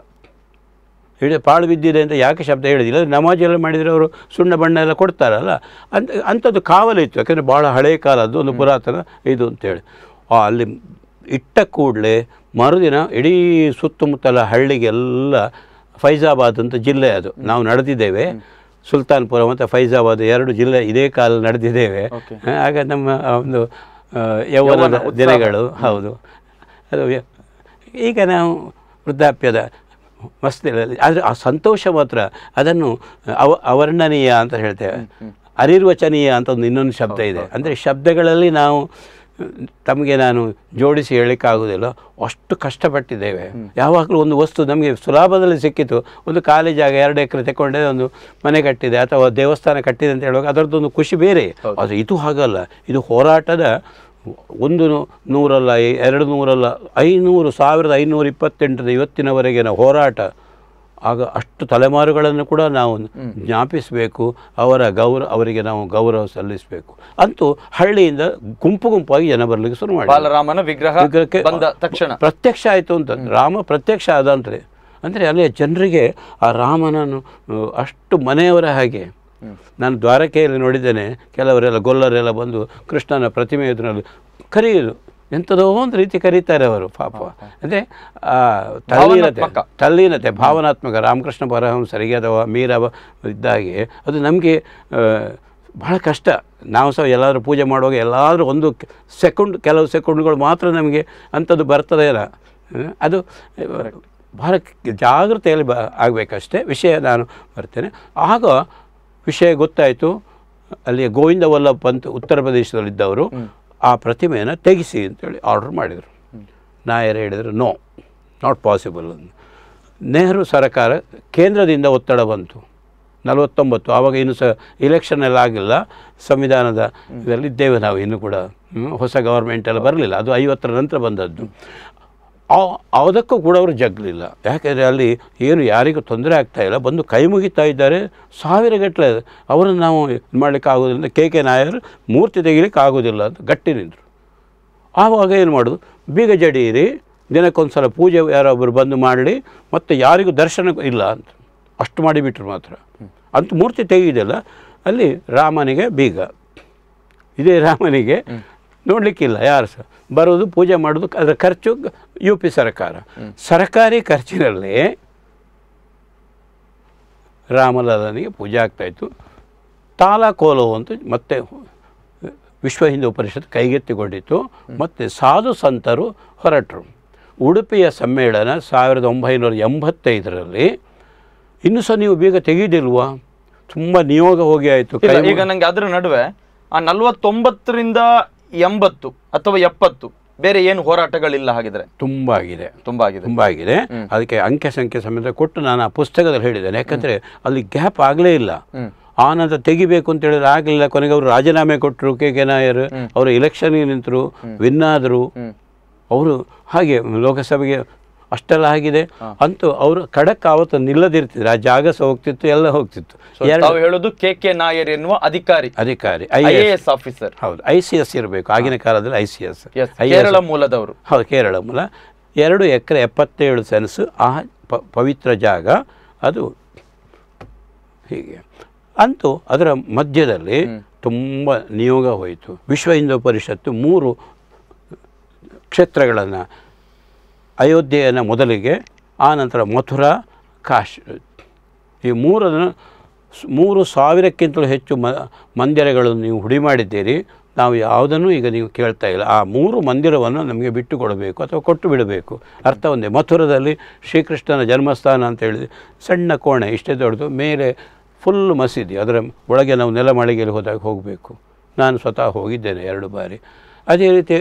ಇಡೀ ಪಾಳು ಬಿದ್ದಿದೆ ಅಂತ ಯಾಕೆ ಶಬ್ದ ಹೇಳಿದಿಲ್ಲ ನಮಾಜ್ ಎಲ್ಲ ಮಾಡಿದರೆ ಅವರು ಸುಣ್ಣ ಬಣ್ಣ ಎಲ್ಲ ಕೊಡ್ತಾರಲ್ಲ ಅಂತ ಅಂಥದ್ದು ಕಾವಲಿತ್ತು ಯಾಕಂದರೆ ಭಾಳ ಹಳೆಯ ಕಾಲದ್ದು ಒಂದು ಪುರಾತನ ಇದು ಅಂತೇಳಿ ಆ ಅಲ್ಲಿ ಇಟ್ಟ ಕೂಡಲೇ ಮರುದಿನ ಇಡೀ ಸುತ್ತಮುತ್ತಲ ಹಳ್ಳಿಗೆಲ್ಲ ಫೈಜಾಬಾದ್ ಅಂತ ಜಿಲ್ಲೆ ಅದು ನಾವು ನಡೆದಿದ್ದೇವೆ ಸುಲ್ತಾನ್ಪುರ ಮತ್ತು ಫೈಜಾಬಾದ್ ಎರಡು ಜಿಲ್ಲೆ ಇದೇ ಕಾಲ ನಡೆದಿದ್ದೇವೆ Okay. ಆಗ ನಮ್ಮ ಆ ಒಂದು ಆ, ಯೌವನದ ಉತ್ಸಾಹ. ದಿನಗಳು ಹೌದು ಅದು ಯ- ಈಗ ನಾವು ವೃದ್ಧಾಪ್ಯದ ಮಸ್ತಿನಲ್ಲಿ ಆದರೆ ಆ ಸಂತೋಷ ಮಾತ್ರ ಅದನ್ನು ಅವ ಅವರ್ಣನೀಯ ಅಂತ ಹೇಳ್ತೇವೆ ಅನಿರ್ವಚನೀಯ ಅಂತ ಒಂದು ಇನ್ನೊಂದು ಶಬ್ದ ಇದೆ ಅಂದರೆ ಶಬ್ದಗಳಲ್ಲಿ ನಾವು ತಮಗೆ ನಾನು ಜೋಡಿಸಿ ಹೇಳಲಿಕ್ಕಾಗೋದಿಲ್ಲ ಅಷ್ಟು ಕಷ್ಟಪಟ್ಟಿದ್ದೇವೆ ಯಾವಾಗಲೂ ಒಂದು ವಸ್ತು ನಮಗೆ ಸುಲಭದಲ್ಲಿ ಸಿಕ್ಕಿತು ಒಂದು ಖಾಲಿ ಜಾಗ ಎರಡು ಎಕರೆ ತಗೊಂಡೆ ಒಂದು ಮನೆ ಕಟ್ಟಿದೆ ಅಥವಾ ದೇವಸ್ಥಾನ ಕಟ್ಟಿದೆ ಅಂತ ಹೇಳುವಾಗ ಅದರದ್ದೊಂದು ಖುಷಿ ಬೇರೆ ಆದರೆ ಇದು ಹಾಗಲ್ಲ ಇದು ಹೋರಾಟದ ಒಂದು ನೂ- ನೂರಲ್ಲ ಎ- ಎರಡು ನೂರಲ್ಲ ಐನೂರು ಸಾವಿರದ ಐನೂರ ಇಪ್ಪತ್ತೆಂಟರ ಇವತ್ತಿನವರೆಗಿನ ಹೋರಾಟ ಆಗ ಅಷ್ಟು ತಲೆಮಾರುಗಳನ್ನು ಕೂಡ ನಾವು ಜ್ಞಾಪಿಸಬೇಕು ಅವರ ಗೌರವ ಅವರಿಗೆ ನಾವು ಗೌರವ ಸಲ್ಲಿಸಬೇಕು ಅಂತೂ ಹಳ್ಳಿಯಿಂದ ಗುಂಪು ಗುಂಪಾಗಿ ಜನ ಬರಲಿಕ್ಕೆ ಶುರು ಮಾಡಿ ಬಾಲರಾಮನ ವಿಗ್ರಹ ವಿಗ್ರಹಕ್ಕೆ ಬಂದ ತಕ್ಷಣ ಪ್ರತ್ಯಕ್ಷ ಆಯಿತು ಅಂತ ರಾಮ ಪ್ರತ್ಯಕ್ಷ ಆದ ಅಂದರೆ ಅಂದರೆ ಅಲ್ಲಿಯ ಜನರಿಗೆ ಆ ರಾಮನನ್ನು ಆ, ಅಷ್ಟು ಮನೆಯವರ ಹಾಗೆ ನಾನು ದ್ವಾರಕೆಯಲ್ಲಿ ನೋಡಿದ್ದೇನೆ ಕೆಲವರೆಲ್ಲ ಗೊಲ್ಲರೆಲ್ಲ ಬಂದು ಕೃಷ್ಣನ ಪ್ರತಿಮೆ ಎದುರಲ್ಲಿ ಕರೆಯುವುದು ಎಂಥದೋ ಒಂದು ರೀತಿ ಕರೀತಾರೆ ಅವರು ಪಾಪ ಅಂದರೆ ಆ ತಲ್ಲೀನತೆ ಭಾವನಾತ್ಮಕ. ತಲ್ಲೀನತೆ ಭಾವನಾತ್ಮಕ ರಾಮಕೃಷ್ಣ ಪರಮಹಂಸರಿಗೆ ಅಥವಾ ಮೀರವ ಇದ್ದಾಗೆ ಅದು ನಮಗೆ ಬಹಳ ಕಷ್ಟ ನಾವು ಸಹ ಎಲ್ಲಾದರೂ ಪೂಜೆ ಮಾಡುವಾಗ ಎಲ್ಲಾದರೂ ಒಂದು ಸೆಕೆಂಡ್ ಕೆಲವು ಸೆಕೆಂಡ್ಗಳು ಮಾತ್ರ ನಮಗೆ ಅಂಥದ್ದು ಬರ್ತದೆ ಇಲ್ಲ ಹ್ಮ್, ಅದು ಆ, ಬಹಳ ಜಾಗ್ರತೆಯಲ್ಲಿ ಬ ಆಗಬೇಕಷ್ಟೇ ವಿಷಯ ನಾನು ಬರ್ತೇನೆ ಆಗ ವಿಷಯ ಗೊತ್ತಾಯಿತು ಅಲ್ಲಿ ಗೋವಿಂದ ವಲ್ಲಭ ಪಂತ್ ಉತ್ತರ ಪ್ರದೇಶದಲ್ಲಿದ್ದವರು ಆ ಪ್ರತಿಮೆಯನ್ನು ತೆಗೆಸಿ ಅಂತೇಳಿ ಆರ್ಡರ್ ಮಾಡಿದರು ನಾಯರು ಹೇಳಿದರು ನೋ ನಾಟ್ ಪಾಸಿಬಲ್ ನೆಹರು ಸರ್ಕಾರ ಕೇಂದ್ರದಿಂದ ಒತ್ತಡ ಬಂತು ನಲವತ್ತೊಂಬತ್ತು ಆವಾಗ ಇನ್ನು ಸಹ ಇಲೆಕ್ಷನ್ ಎಲ್ಲ ಆಗಿಲ್ಲ ಸಂವಿಧಾನದ ಇದರಲ್ಲಿ ಇದ್ದೇವೆ ನಾವು ಇನ್ನೂ ಕೂಡ ಹ್ಮ್, ಹೊಸ ಗವರ್ಮೆಂಟ್ ಎಲ್ಲ ಬರಲಿಲ್ಲ ಅದು ಐವತ್ತರ ನಂತರ ಬಂದದ್ದು ಆ- ಅದಕ್ಕೂ ಕೂಡ ಅವರು ಜಗ್ಲಿಲ್ಲ ಯಾಕೆಂದರೆ ಅಲ್ಲಿ ಏನು ಯಾರಿಗೂ ತೊಂದರೆ ಆಗ್ತಾ ಇಲ್ಲ ಬಂದು ಕೈ ಮುಗಿತಾ ಇದ್ದಾರೆ ಸಾವಿರಗಟ್ಟಲೆ ಅವರನ್ನು ನಾವು ಇದು ಮಾಡಲಿಕ್ಕೆ ಆಗೋದಿಲ್ಲ ಕೆ ಕೆ ನಾಯರು ಮೂರ್ತಿ ತೆಗಿಲಿಕ್ಕೆ ಆಗೋದಿಲ್ಲ ಅಂತ ಗಟ್ಟಿ ನಿಂತರು ಆವಾಗ ಏನು ಮಾಡೋದು ಬೀಗ ಜಡೀರಿ ದಿನಕ್ಕೊಂದು ಸಲ ಪೂಜೆ ಯಾರೊಬ್ಬರು ಬಂದು ಮಾಡಲಿ ಮತ್ತು ಯಾರಿಗೂ ದರ್ಶನ ಇಲ್ಲ ಅಂತ ಅಷ್ಟು ಮಾಡಿಬಿಟ್ರು ಮಾತ್ರ ಅಂತ ಮೂರ್ತಿ ತೆಗೆಯುವುದಿಲ್ಲ ಅಲ್ಲಿ ರಾಮನಿಗೆ ಬೀಗ ಇದೇ ರಾಮನಿಗೆ ನೋಡಲಿಕ್ಕಿಲ್ಲ ಯಾರು ಸಹ ಬರೋದು ಪೂಜೆ ಮಾಡೋದು ಅದರ ಖರ್ಚು ಯು ಪಿ ಸರ್ಕಾರ ಸರ್ಕಾರಿ ಖರ್ಚಿನಲ್ಲಿ ರಾಮಲಲ್ಲನಿಗೆ ಪೂಜೆ ಆಗ್ತಾಯಿತ್ತು ತಾಲಕೋಲೋ ಅಂತ ಮತ್ತೆ ವಿಶ್ವ ಹಿಂದೂ ಪರಿಷತ್ ಕೈಗೆತ್ತಿಕೊಂಡಿತ್ತು ಮತ್ತು ಸಾಧು ಸಂತರು ಹೊರಟರು ಉಡುಪಿಯ ಸಮ್ಮೇಳನ ಸಾವಿರದ ಒಂಬೈನೂರ ಎಂಬತ್ತೈದರಲ್ಲಿ ಇನ್ನೂ ಸಹ ನೀವು ಬೇಗ ತೆಗೆಯುವುದಿಲ್ವಾ ತುಂಬ ನಿಯೋಗ ಹೋಗಿ ಆಯಿತು ಇಲ್ಲ, ಈಗ ನಂಗೆ ಅದ್ರ ನಡುವೆ ಆ ನಲ್ವತ್ತೊಂಬತ್ತರಿಂದ ಎಂಬತ್ತು ಅಥವಾ ಎಪ್ಪತ್ತು ಬೇರೆ ಏನು ಹೋರಾಟಗಳಿಲ್ಲ ಹಾಗಿದ್ರೆ ತುಂಬ ಆಗಿದೆ ತುಂಬಾ ಆಗಿದೆ ತುಂಬ ಆಗಿದೆ ಅದಕ್ಕೆ ಅಂಕೆ ಸಂಖ್ಯೆ ಸಮೇತ ಕೊಟ್ಟು ನಾನು ಆ ಪುಸ್ತಕದಲ್ಲಿ ಹೇಳಿದ್ದೇನೆ ಯಾಕಂದರೆ ಅಲ್ಲಿ ಗ್ಯಾಪ್ ಆಗಲೇ ಇಲ್ಲ ಹ್ಮ್. ಆ ನಂತರ ತೆಗಿಬೇಕು ಅಂತ ಹೇಳಿದ್ರೆ ಆಗಲಿಲ್ಲ ಕೊನೆಗೆ ಅವರು ರಾಜೀನಾಮೆ ಕೊಟ್ಟರು ಕೆ ಕೆ ನಾಯರ್ ಅವರು ಎಲೆಕ್ಷನ್ಗೆ ನಿಂತರು ವಿನ್ ಆದರು ಹ್ಮ್. ಅವರು ಹಾಗೆ ಲೋಕಸಭೆಗೆ ಅಷ್ಟೆಲ್ಲ ಆಗಿದೆ ಅಂತೂ ಅವರು ಖಡಕ್ ಆವತ್ತು ನಿಲ್ಲದಿರ್ತಿದ್ರು ಆ ಜಾಗ ಸಹ ಹೋಗ್ತಿತ್ತು ಎಲ್ಲ ಹೋಗ್ತಿತ್ತು So, ತಾವು ಹೇಳೋದು ಕೆ ಕೆ ನಾಯರ್ ಎನ್ನುವ ಅಧಿಕಾರಿ ಅಧಿಕಾರಿ I I A S officer ಹೌದು ಐ ಸಿ ಎಸ್ ಇರಬೇಕು ಆಗಿನ ಕಾಲದಲ್ಲಿ I C S S Kerala ಮೂಲದವರು ಹೌದು ಕೇರಳ ಮೂಲ ಎರಡು ಎಕರೆ ಎಪ್ಪತ್ತೇಳು ಸೆನ್ಸ್ ಆ ಪ- ಪವಿತ್ರ ಜಾಗ ಅದು ಹೀಗೆ ಅಂತೂ ಅದರ ಮಧ್ಯದಲ್ಲಿ ತುಂಬ ನಿಯೋಗ ಹೋಯಿತು ವಿಶ್ವ ಹಿಂದೂ ಪರಿಷತ್ತು ಮೂರು ಕ್ಷೇತ್ರಗಳನ್ನು ಅಯೋಧ್ಯೆಯನ್ನು ಮೊದಲಿಗೆ ಆನಂತರ ಮಥುರಾ ಕಾಶ್ ಈ ಮೂರನ್ನು ಸ್- ಮೂರು ಸಾವಿರಕ್ಕಿಂತಲೂ ಹೆಚ್ಚು ಮ ಮಂದಿರಗಳನ್ನು ನೀವು ಹುಡಿ ಮಾಡಿದ್ದೀರಿ ನಾವು ಯಾವುದನ್ನು ಈಗ ನೀವು ಕೇಳ್ತಾ ಇಲ್ಲ ಆ ಮೂರು ಮಂದಿರವನ್ನು ನಮಗೆ ಬಿಟ್ಟು ಕೊಡಬೇಕು ಅಥವಾ ಕೊಟ್ಟು ಬಿಡಬೇಕು ಅರ್ಥ ಒಂದೇ ಮಥುರದಲ್ಲಿ ಶ್ರೀಕೃಷ್ಣನ ಜನ್ಮಸ್ಥಾನ ಅಂತ ಹೇಳಿದ್ರೆ ಸಣ್ಣ ಕೋಣೆ ಇಷ್ಟೇ ದೊಡ್ಡದು ಮೇಲೆ ಫುಲ್ ಮಸೀದಿ ಅದರ ಒಳಗೆ ನಾವು ನೆಲಮಾಳಿಗೆಯಲ್ಲಿ ಹೋದಾಗ ಹೋಗಬೇಕು ನಾನು ಸ್ವತಃ ಹೋಗಿದ್ದೇನೆ ಎರಡು ಬಾರಿ ಅದೇ ರೀತಿ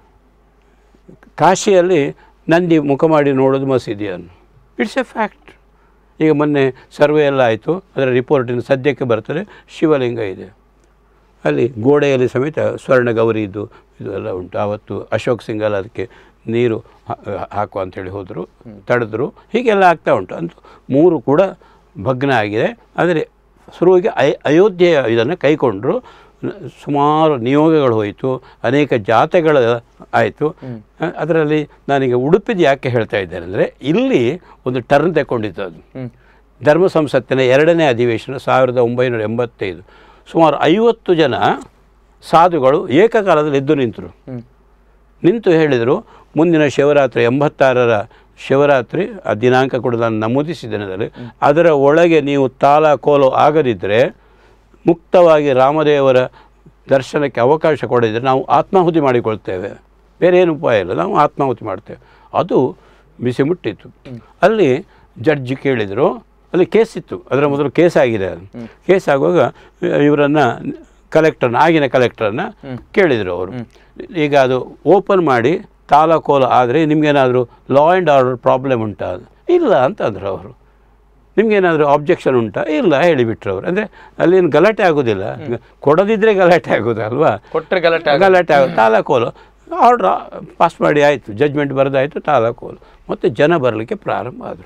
ಕಾಶಿಯಲ್ಲಿ ನಂದಿ ಮುಖ ಮಾಡಿ ನೋಡೋದು ಮಸೀದಿಯನ್ನು ಇಟ್ಸ್ ಎ ಫ್ಯಾಕ್ಟ್ ಈಗ ಮೊನ್ನೆ ಸರ್ವೆ ಎಲ್ಲ ಆಯಿತು ಅದರ ರಿಪೋರ್ಟಿನ ಸದ್ಯಕ್ಕೆ ಬರ್ತದೆ ಶಿವಲಿಂಗ ಇದೆ ಅಲ್ಲಿ ಗೋಡೆಯಲ್ಲಿ ಸಮೇತ ಸ್ವರ್ಣ ಗೌರಿ ಇದ್ದು ಇದು ಎಲ್ಲ ಉಂಟು ಆವತ್ತು ಅಶೋಕ್ ಸಿಂಗಲ್ ಅದಕ್ಕೆ ನೀರು ಹಾ- ಹಾಕು ಅಂತೇಳಿ ಹೋದರು ತಡೆದ್ರು ಹೀಗೆಲ್ಲ ಆಗ್ತಾ ಉಂಟು ಅಂತೂ ಮೂರು ಕೂಡ ಭಗ್ನ ಆಗಿದೆ ಆದರೆ ಶುರುವಿಗೆ ಅಯ ಅಯೋಧ್ಯೆಯ ಇದನ್ನು ಕೈಕೊಂಡರು ಸುಮಾರು ನಿಯೋಗಗಳು ಹೋಯಿತು ಅನೇಕ ಜಾತೆಗಳ ಆಯಿತು ಅದರಲ್ಲಿ ನಾನೀಗ ಉಡುಪಿದು ಯಾಕೆ ಹೇಳ್ತಾ ಇದ್ದೇನೆ ಅಂದರೆ ಇಲ್ಲಿ ಒಂದು ಟರ್ನ್ ತಗೊಂಡಿತ್ತು ಅದು ಹ್ಮ್ ಧರ್ಮ ಸಂಸತ್ತಿನ ಎರಡನೇ ಅಧಿವೇಶನ ಸಾವಿರದ ಒಂಬೈನೂರ ಎಂಬತ್ತೈದು ಸುಮಾರು ಐವತ್ತು ಜನ ಸಾಧುಗಳು ಏಕಕಾಲದಲ್ಲಿ ಎದ್ದು ನಿಂತರು ಹ್ಮ್ ನಿಂತು ಹೇಳಿದರು ಮುಂದಿನ ಶಿವರಾತ್ರಿ ಎಂಬತ್ತಾರರ ಶಿವರಾತ್ರಿ ಆ ದಿನಾಂಕ ಕೂಡ ನಾನು ನಮೂದಿಸಿದ್ದೇನೆ ಅದರಲ್ಲಿ ಅದರ ಒಳಗೆ ನೀವು ತಾಲ ಕೋಲು ಆಗದಿದ್ದರೆ ಮುಕ್ತವಾಗಿ ರಾಮದೇವರ ದರ್ಶನಕ್ಕೆ ಅವಕಾಶ ಕೊಡದಿದ್ದರೆ ನಾವು ಆತ್ಮಾಹುತಿ ಮಾಡಿಕೊಳ್ತೇವೆ ಬೇರೆ ಏನು ಉಪಾಯ ಇಲ್ಲ ನಾವು ಆತ್ಮಾಹುತಿ ಮಾಡ್ತೇವೆ ಅದು ಬಿಸಿ ಮುಟ್ಟಿತ್ತು ಅಲ್ಲಿ ಜಡ್ಜ್ ಕೇಳಿದರು ಅಲ್ಲಿ ಕೇಸ್ ಇತ್ತು ಅದರ ಮೊದಲು ಕೇಸ್ ಆಗಿದೆ ಅದು ಕೇಸ್ ಆಗುವಾಗ ಇವರನ್ನು ಕಲೆಕ್ಟರ್ನ ಆಗಿನ ಕಲೆಕ್ಟರನ್ನು ಕೇಳಿದರು ಅವರು ಈಗ ಅದು ಓಪನ್ ಮಾಡಿ ತಾಲಕೋಲ ಆದರೆ ನಿಮಗೇನಾದರೂ ಲಾ ಆ್ಯಂಡ್ ಆರ್ಡರ್ ಪ್ರಾಬ್ಲಮ್ ಉಂಟಾ ಇಲ್ಲ ಅಂತಂದರು ಅವರು ನಿಮಗೇನಾದರೂ ಆಬ್ಜೆಕ್ಷನ್ ಉಂಟಾ ಇಲ್ಲ ಹೇಳಿಬಿಟ್ರು ಅವರು ಅಂದರೆ ಅಲ್ಲೇನು ಗಲಾಟೆ ಆಗೋದಿಲ್ಲ ಕೊಡದಿದ್ದರೆ ಗಲಾಟೆ ಆಗೋದಲ್ವಾ ಕೊಟ್ರೆ ಗಲಾಟೆ ಆಗ- ಗಲಾಟೆ ಆಗ ತಾಲಕೋಲು ಆರ್ಡ್ರ್ ಪಾಸ್ ಮಾಡಿ ಆಯಿತು ಜಡ್ಜ್ಮೆಂಟ್ ಬರೆದಾಯಿತು ತಾಲಕೋಲು ಮತ್ತು ಜನ ಬರಲಿಕ್ಕೆ ಪ್ರಾರಂಭ ಆದರು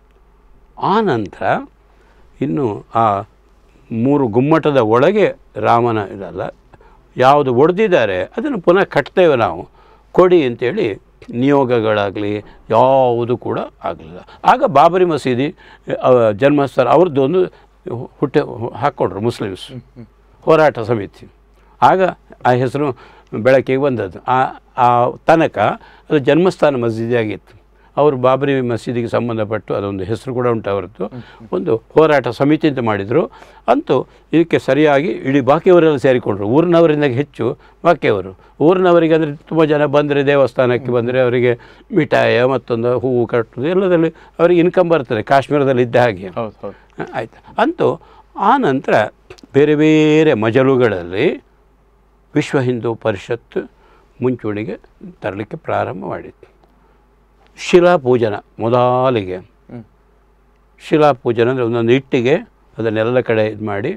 ಆ ನಂತರ ಇನ್ನು ಆ ಮೂರು ಗುಮ್ಮಟದ ಒಳಗೆ ರಾಮನ ಇದಲ್ಲ ಯಾವುದು ಒಡೆದಿದ್ದಾರೆ ಅದನ್ನು ಪುನಃ ಕಟ್ತೇವೆ ನಾವು ಕೊಡಿ ಅಂತೇಳಿ ನಿಯೋಗಗಳಾಗಲಿ ಯಾವುದು ಕೂಡ ಆಗಲಿಲ್ಲ ಆಗ ಬಾಬರಿ ಮಸೀದಿ ಅವ ಜನ್ಮಸ್ಥಳ ಅವ್ರದ್ದು ಒಂದು ಹುಟ್ಟೆ ಹಾಕ್ಕೊಂಡ್ರು ಮುಸ್ಲಿಮ್ಸ್ ಹೋರಾಟ ಸಮಿತಿ ಆಗ ಆ ಹೆಸರು ಬೆಳಕಿಗೆ ಬಂದದ್ದು ಆ ಆ ತನಕ ಅದು ಜನ್ಮಸ್ಥಾನ ಮಸೀದಿ ಆಗಿತ್ತು ಅವರು ಬಾಬರಿ ಮಸೀದಿಗೆ ಸಂಬಂಧಪಟ್ಟು ಅದೊಂದು ಹೆಸರು ಕೂಡ ಉಂಟು ಅವರದ್ದು ಒಂದು ಹೋರಾಟ ಸಮಿತಿ ಅಂತ ಮಾಡಿದರು ಅಂತೂ ಇದಕ್ಕೆ ಸರಿಯಾಗಿ ಇಡೀ ಬಾಕಿಯವರೆಲ್ಲ ಸೇರಿಕೊಂಡ್ರು ಊರಿನವರಿಂದ ಹೆಚ್ಚು ಬಾಕಿಯವರು ಊರಿನವರಿಗೆ ಅಂದರೆ ತುಂಬ ಜನ ಬಂದರೆ ದೇವಸ್ಥಾನಕ್ಕೆ ಬಂದರೆ ಅವರಿಗೆ ಮಿಠಾಯ ಮತ್ತೊಂದು ಹೂವು ಕಟ್ಟುವುದು ಎಲ್ಲದರಲ್ಲಿ ಅವರಿಗೆ ಇನ್ಕಮ್ ಬರ್ತದೆ ಕಾಶ್ಮೀರದಲ್ಲಿ ಇದ್ದ ಹಾಗೆ ಹೌದು ಹೌದು ಆಯಿತು ಅಂತೂ ಆ ನಂತರ ಬೇರೆ ಬೇರೆ ಮಜಲುಗಳಲ್ಲಿ ವಿಶ್ವ ಹಿಂದೂ ಪರಿಷತ್ ಮುಂಚೂಣಿಗೆ ತರಲಿಕ್ಕೆ ಪ್ರಾರಂಭ ಮಾಡಿತ್ತು ಶಿಲಾಪೂಜನ ಮೊದಲಿಗೆ ಹ್ಮ್ ಶಿಲಾಪೂಜನ ಅಂದರೆ ಒಂದೊಂದು ಇಟ್ಟಿಗೆ ಅದನ್ನೆಲ್ಲ ಕಡೆ ಇದು ಮಾಡಿ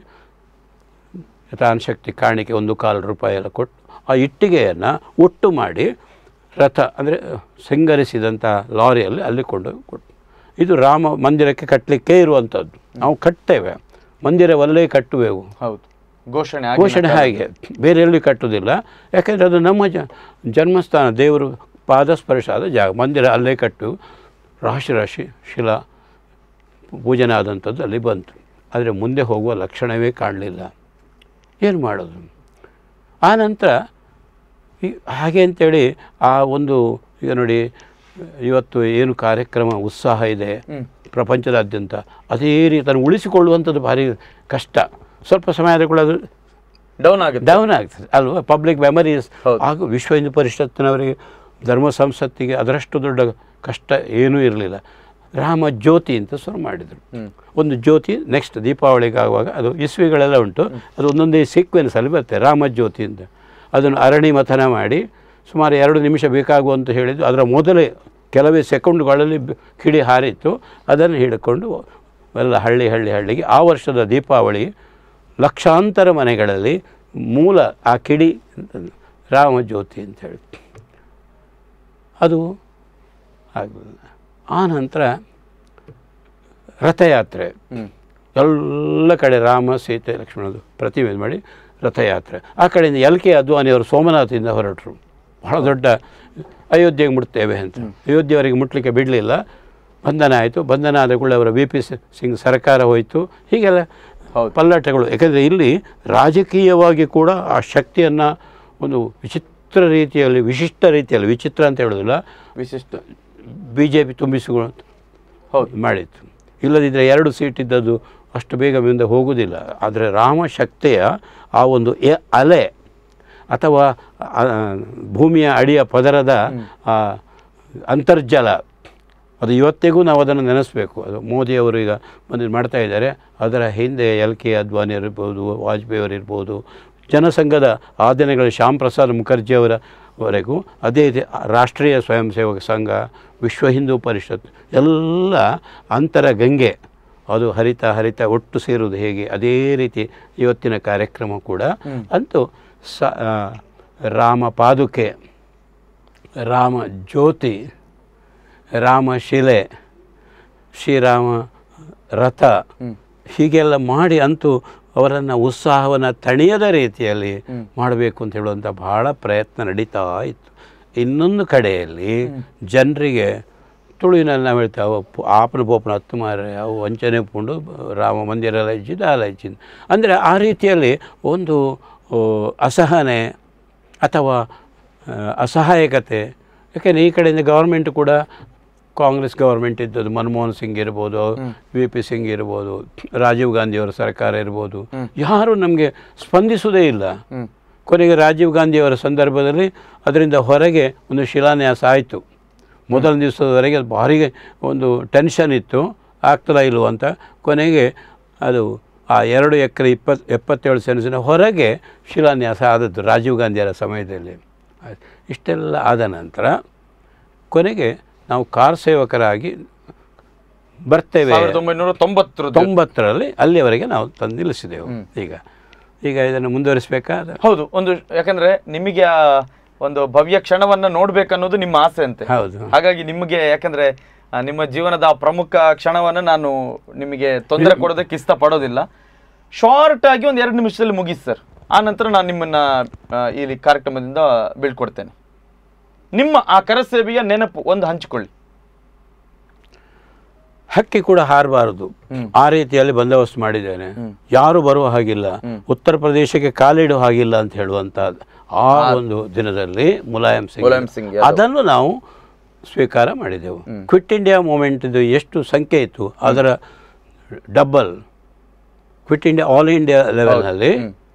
ಶಕ್ತಿ ಕಾಣಿಕೆ ಒಂದು ಕಾಲು ರೂಪಾಯಿ ಎಲ್ಲ ಕೊಟ್ಟು ಆ ಇಟ್ಟಿಗೆಯನ್ನು ಒಟ್ಟು ಮಾಡಿ ರಥ ಅಂದರೆ ಸಿಂಗರಿಸಿದಂಥ ಲಾರಿಯಲ್ಲಿ ಅಲ್ಲಿ ಕೊಂಡು ಕೊಟ್ಟು ಇದು ರಾಮ ಮಂದಿರಕ್ಕೆ ಕಟ್ಟಲಿಕ್ಕೆ ಇರುವಂಥದ್ದು ನಾವು ಕಟ್ತೇವೆ ಮಂದಿರವಲ್ಲೇ ಕಟ್ಟುವೆವು ಹೌದು ಘೋಷಣೆ ಆಗಿನ ಘೋಷಣೆ ಕಾಲ- ಹಾಗೆ ಬೇರೆ ಎಲ್ಲಿ ಕಟ್ಟುವುದಿಲ್ಲ ಯಾಕೆಂದರೆ ಅದು ನಮ್ಮ ಜ ಜನ್ಮಸ್ಥಾನ ದೇವರು ಪಾದಸ್ಪರ್ಶ ಆದ ಜಾಗ ಮಂದಿರ ಅಲ್ಲೇ ಕಟ್ಟು ರಾಶಿ ರಾಶಿ ಶಿಲಾ ಪೂಜನೆ ಆದಂಥದ್ದು ಅಲ್ಲಿ ಬಂತು ಆದರೆ ಮುಂದೆ ಹೋಗುವ ಲಕ್ಷಣವೇ ಕಾಣಲಿಲ್ಲ ಏನು ಮಾಡೋದು ಆ ನಂತರ ಈ ಹಾಗೆ ಅಂತೇಳಿ ಆ ಒಂದು ಈಗ ನೋಡಿ ಇವತ್ತು ಏನು ಕಾರ್ಯಕ್ರಮ ಉತ್ಸಾಹ ಇದೆ ಹ್ಮ್ ಪ್ರಪಂಚದಾದ್ಯಂತ ಅದೇ ರೀತಿ ಅದನ್ನು ಉಳಿಸಿಕೊಳ್ಳುವಂಥದ್ದು ಭಾರಿ ಕಷ್ಟ ಸ್ವಲ್ಪ ಸಮಯ ಆದರೂ ಕೂಡ ಅದು ಡೌನ್ ಆಗುತ್ತೆ ಡೌನ್ ಆಗ್ತದೆ ಅಲ್ವಾ ಪಬ್ಲಿಕ್ ಮೆಮರೀಸ್ ಹೌದು. ಹಾಗೂ ವಿಶ್ವ ಹಿಂದೂ ಪರಿಷತ್ತಿನವರಿಗೆ ಧರ್ಮ ಸಂಸತ್ತಿಗೆ ಅದರಷ್ಟು ದೊಡ್ಡ ಕಷ್ಟ ಏನೂ ಇರಲಿಲ್ಲ ರಾಮ ಜ್ಯೋತಿ ಅಂತ ಶುರು ಮಾಡಿದರು ಹ್ಮ್ ಒಂದು ಜ್ಯೋತಿ ನೆಕ್ಸ್ಟ್ ದೀಪಾವಳಿಗೆ ಆಗುವಾಗ ಅದು ಇಸ್ವಿಗಳೆಲ್ಲ ಉಂಟು ಅದು ಒಂದೊಂದೇ ಸೀಕ್ವೆನ್ಸಲ್ಲಿ ಬರುತ್ತೆ ರಾಮ ಜ್ಯೋತಿ ಅಂತ ಅದನ್ನು ಅರಣಿ ಮಥನ ಮಾಡಿ ಸುಮಾರು ಎರಡು ನಿಮಿಷ ಬೇಕಾಗುವಂತ ಹೇಳಿದ್ದು ಅದರ ಮೊದಲೇ ಕೆಲವೇ ಸೆಕೆಂಡ್ಗಳಲ್ಲಿ ಬ- ಕಿಡಿ ಹಾರಿತ್ತು ಅದನ್ನು ಹಿಡ್ಕೊಂಡು ಎಲ್ಲ ಹಳ್ಳಿ ಹಳ್ಳಿ ಹಳ್ಳಿಗೆ ಆ ವರ್ಷದ ದೀಪಾವಳಿ ಲಕ್ಷಾಂತರ ಮನೆಗಳಲ್ಲಿ ಮೂಲ ಆ ಕಿಡಿ ರಾಮಜ್ಯೋತಿ ಅಂತ ಹೇಳಿ ಅದು ಆಗಲಿಲ್ಲ ಆ ನಂತರ ರಥಯಾತ್ರೆ ಹ್ಮ್ ಎಲ್ಲ ಕಡೆ ರಾಮ ಸೀತೆ ಲಕ್ಷ್ಮಣದು ಪ್ರತಿಮೆ ಮಾಡಿ ರಥಯಾತ್ರೆ ಆ ಕಡೆಯಿಂದ ಎಲ್ ಕೆ ಅದ್ವಾನಿಯವರು ಸೋಮನಾಥದಿಂದ ಹೊರಟರು ಬಹಳ ದೊಡ್ಡ ಅಯೋಧ್ಯೆಗೆ ಮುಟ್ತೇವೆ ಅಂತ ಅಯೋಧ್ಯೆಯವರೆಗೆ ಮುಟ್ಲಿಕ್ಕೆ ಬಿಡಲಿಲ್ಲ ಬಂಧನ ಆಯಿತು ಬಂಧನ ಆದ ಕೂಡಲೇ ಅವರ ವಿ ಪಿ ಸಿಂಗ್ ಸರ್ಕಾರ ಹೋಯಿತು ಹೀಗೆಲ್ಲ ಹೌದು. ಪಲ್ಲಟಗಳು ಯಾಕೆಂದರೆ ಇಲ್ಲಿ ರಾಜಕೀಯವಾಗಿ ಕೂಡ ಆ ಶಕ್ತಿಯನ್ನು ಒಂದು ವಿಚಿತ್ರ ರೀತಿಯಲ್ಲಿ ವಿಶಿಷ್ಟ ರೀತಿಯಲ್ಲಿ ವಿಚಿತ್ರ ಅಂತ ಹೇಳೋದಿಲ್ಲ ವಿಶಿಷ್ಟ ಬಿ ಜೆ ಪಿ ತುಂಬಿಸಿಕೊಳ್ಳುವಂಥ ಹೌದು ಮಾಡಿತ್ತು ಇಲ್ಲದಿದ್ದರೆ ಎರಡು ಸೀಟ್ ಇದ್ದದ್ದು ಅಷ್ಟು ಬೇಗ ಮುಂದೆ ಹೋಗುವುದಿಲ್ಲ ಆದರೆ ರಾಮಶಕ್ತಿಯ ಆ ಒಂದು ಎ ಅಲೆ ಅಥವಾ ಆ, ಭೂಮಿಯ ಅಡಿಯ ಪದರದ ಆ ಅಂತರ್ಜಲ ಅದು ಇವತ್ತಿಗೂ ನಾವು ಅದನ್ನು ನೆನೆಸಬೇಕು ಅದು ಮೋದಿಯವರು ಈಗ ಬಂದು ಮಾಡ್ತಾ ಇದ್ದಾರೆ ಅದರ ಹಿಂದೆ ಎಲ್ ಕೆ ಅದ್ವಾನಿ ಇರ್ಬೋದು ವಾಜಪೇಯಿ ಅವರು ಇರ್ಬೋದು ಜನಸಂಘದ ಆ ದಿನಗಳ ಶ್ಯಾಮ್ ಪ್ರಸಾದ್ ಮುಖರ್ಜಿಯವರ ವರೆಗೂ ಅದೇ ರೀತಿ ರಾಷ್ಟ್ರೀಯ ಸ್ವಯಂ ಸೇವಕ ಸಂಘ ವಿಶ್ವ ಹಿಂದೂ ಪರಿಷತ್ ಎಲ್ಲ ಅಂತರ ಗಂಗೆ ಅದು ಹರಿತ ಹರಿತ ಒಟ್ಟು ಸೇರುವುದು ಹೇಗೆ ಅದೇ ರೀತಿ ಇವತ್ತಿನ ಕಾರ್ಯಕ್ರಮ ಕೂಡ ಅಂತೂ ಸ ಆ, ರಾಮ ಪಾದುಕೆ ರಾಮ ಜ್ಯೋತಿ ರಾಮಶಿಲೆ ಶ್ರೀರಾಮ ರಥ ಹೀಗೆಲ್ಲ ಮಾಡಿ ಅಂತೂ ಅವರನ್ನು ಉತ್ಸಾಹವನ್ನು ತಣಿಯದ ರೀತಿಯಲ್ಲಿ ಮಾಡಬೇಕು ಅಂತ ಹೇಳುವಂಥ ಬಹಳ ಪ್ರಯತ್ನ ನಡೀತಾ ಇತ್ತು ಇನ್ನೊಂದು ಕಡೆಯಲ್ಲಿ ಜನರಿಗೆ ತುಳುವಿನಲ್ಲಿ ನಾವು ಹೇಳ್ತೇವೆ ಅವು ಆಪನ ಪೋಪನ ಹತ್ತು ಮಾರ ಅವು ವಂಚನೆ ಪುಂಡು ರಾಮ ಮಂದಿರ ಎಲ್ಲ ಇಚ್ಚಿದ್ದು ಅಲ್ಲ ಇಚ್ಚಿದ್ದು ಅಂದರೆ ಆ ರೀತಿಯಲ್ಲಿ ಒಂದು ಆ, ಅಸಹನೆ ಅಥವಾ ಆ, ಅಸಹಾಯಕತೆ ಯಾಕೆಂದರೆ ಈ ಕಡೆಯಿಂದ ಗೌರ್ಮೆಂಟ್ ಕೂಡ ಕಾಂಗ್ರೆಸ್ ಗೌರ್ಮೆಂಟ್ ಇದ್ದದ್ದು ಮನಮೋಹನ್ ಸಿಂಗ್ ಇರ್ಬೋದು ವಿ ಪಿ ಸಿಂಗ್ ಇರ್ಬೋದು ರಾಜೀವ್ ಗಾಂಧಿಯವರ ಸರ್ಕಾರ ಇರ್ಬೋದು ಯಾರೂ ನಮಗೆ ಸ್ಪಂದಿಸುವುದೇ ಇಲ್ಲ ಹ್ಮ್ ಕೊನೆಗೆ ರಾಜೀವ್ ಗಾಂಧಿಯವರ ಸಂದರ್ಭದಲ್ಲಿ ಅದರಿಂದ ಹೊರಗೆ ಒಂದು ಶಿಲಾನ್ಯಾಸ ಆಯಿತು ಮೊದಲ ದಿವಸದವರೆಗೆ ಅದು ಭಾರಿ ಒಂದು ಟೆನ್ಷನ್ ಇತ್ತು ಆಗ್ತಲ್ಲ ಇಲ್ವೋ ಅಂತ ಕೊನೆಗೆ ಅದು ಆ ಎರಡು ಎಕರೆ ಇಪ್ಪತ್ತು ಎಪ್ಪತ್ತೇಳು ಸೆನ್ಸಿನ ಹೊರಗೆ ಶಿಲಾನ್ಯಾಸ ಆದದ್ದು ರಾಜೀವ್ ಗಾಂಧಿಯವರ ಸಮಯದಲ್ಲಿ ಆಯ್ತು. ಇಷ್ಟೆಲ್ಲ ಆದ ನಂತರ ಕೊನೆಗೆ ನಾವು ಕಾರ್ ಸೇವಕರಾಗಿ ಬರ್ತೇವೆ ಸಾವಿರದ ಒಂಬೈನೂರ ತೊಂಬತ್ತರ ತೊಂಬತ್ತರಲ್ಲಿ ಅಲ್ಲಿಯವರೆಗೆ ನಾವು ತಂದು ನಿಲ್ಲಿಸಿದೆವು ಈಗ ಈಗ ಇದನ್ನು ಮುಂದುವರಿಸಬೇಕಾ ಹೌದು ಒಂದು ಯಾಕಂದ್ರೆ ನಿಮಗೆ ಆ ಒಂದು ಭವ್ಯ ಕ್ಷಣವನ್ನ ನೋಡ್ಬೇಕನ್ನೋದು ನಿಮ್ಮ ಆಸೆ ಅಂತೆ ಹೌದು ಹಾಗಾಗಿ ನಿಮಗೆ ಯಾಕಂದ್ರೆ ಆ, ನಿಮ್ಮ ಜೀವನದ ಆ ಪ್ರಮುಖ ಕ್ಷಣವನ್ನ ನಾನು ನಿಮಗೆ ತೊಂದರೆ ಕೊಡೋದಕ್ಕೆ ಇಷ್ಟಪಡೋದಿಲ್ಲ ಶಾರ್ಟ್ ಆಗಿ ಒಂದು ಎರಡು ನಿಮಿಷದಲ್ಲಿ ಮುಗಿಸಿ ಸರ್ ಆ ನಂತರ ನಾನು ನಿಮ್ಮನ್ನ ಆ, ಇಲ್ಲಿ ಕಾರ್ಯಕ್ರಮದಿಂದ ಬೀಳ್ಕೊಡ್ತೇನೆ ನಿಮ್ಮ ಆ ಕರಸೇವೆಯ ನೆನಪು ಒಂದು ಹಂಚಿಕೊಳ್ಳಿ ಹಕ್ಕಿ ಕೂಡ ಹಾರಬಾರದು ಆ ರೀತಿಯಲ್ಲಿ ಬಂದೋಬಸ್ತ್ ಮಾಡಿದ್ದೇನೆ ಯಾರು ಬರುವ ಹಾಗಿಲ್ಲ ಉತ್ತರ ಪ್ರದೇಶಕ್ಕೆ ಕಾಲಿಡುವ ಹಾಗಿಲ್ಲ ಅಂತ ಹೇಳುವಂತಹದ್ದು ಆ ಒಂದು ದಿನದಲ್ಲಿ ಮುಲಾಯಂ ಸಿಂಗ್ ಮುಲಾಯಂ ಸಿಂಗ್ ಯಾದವ್. ಅದನ್ನು ನಾವು ಸ್ವೀಕಾರ ಮಾಡಿದೆವು ಕ್ವಿಟ್ ಇಂಡಿಯಾ ಮೂಮೆಂಟ್ ಇದು ಎಷ್ಟು ಸಂಖ್ಯೆ ಇತ್ತು ಅದರ double quit India all India ಲೆವೆಲ್ನಲ್ಲಿ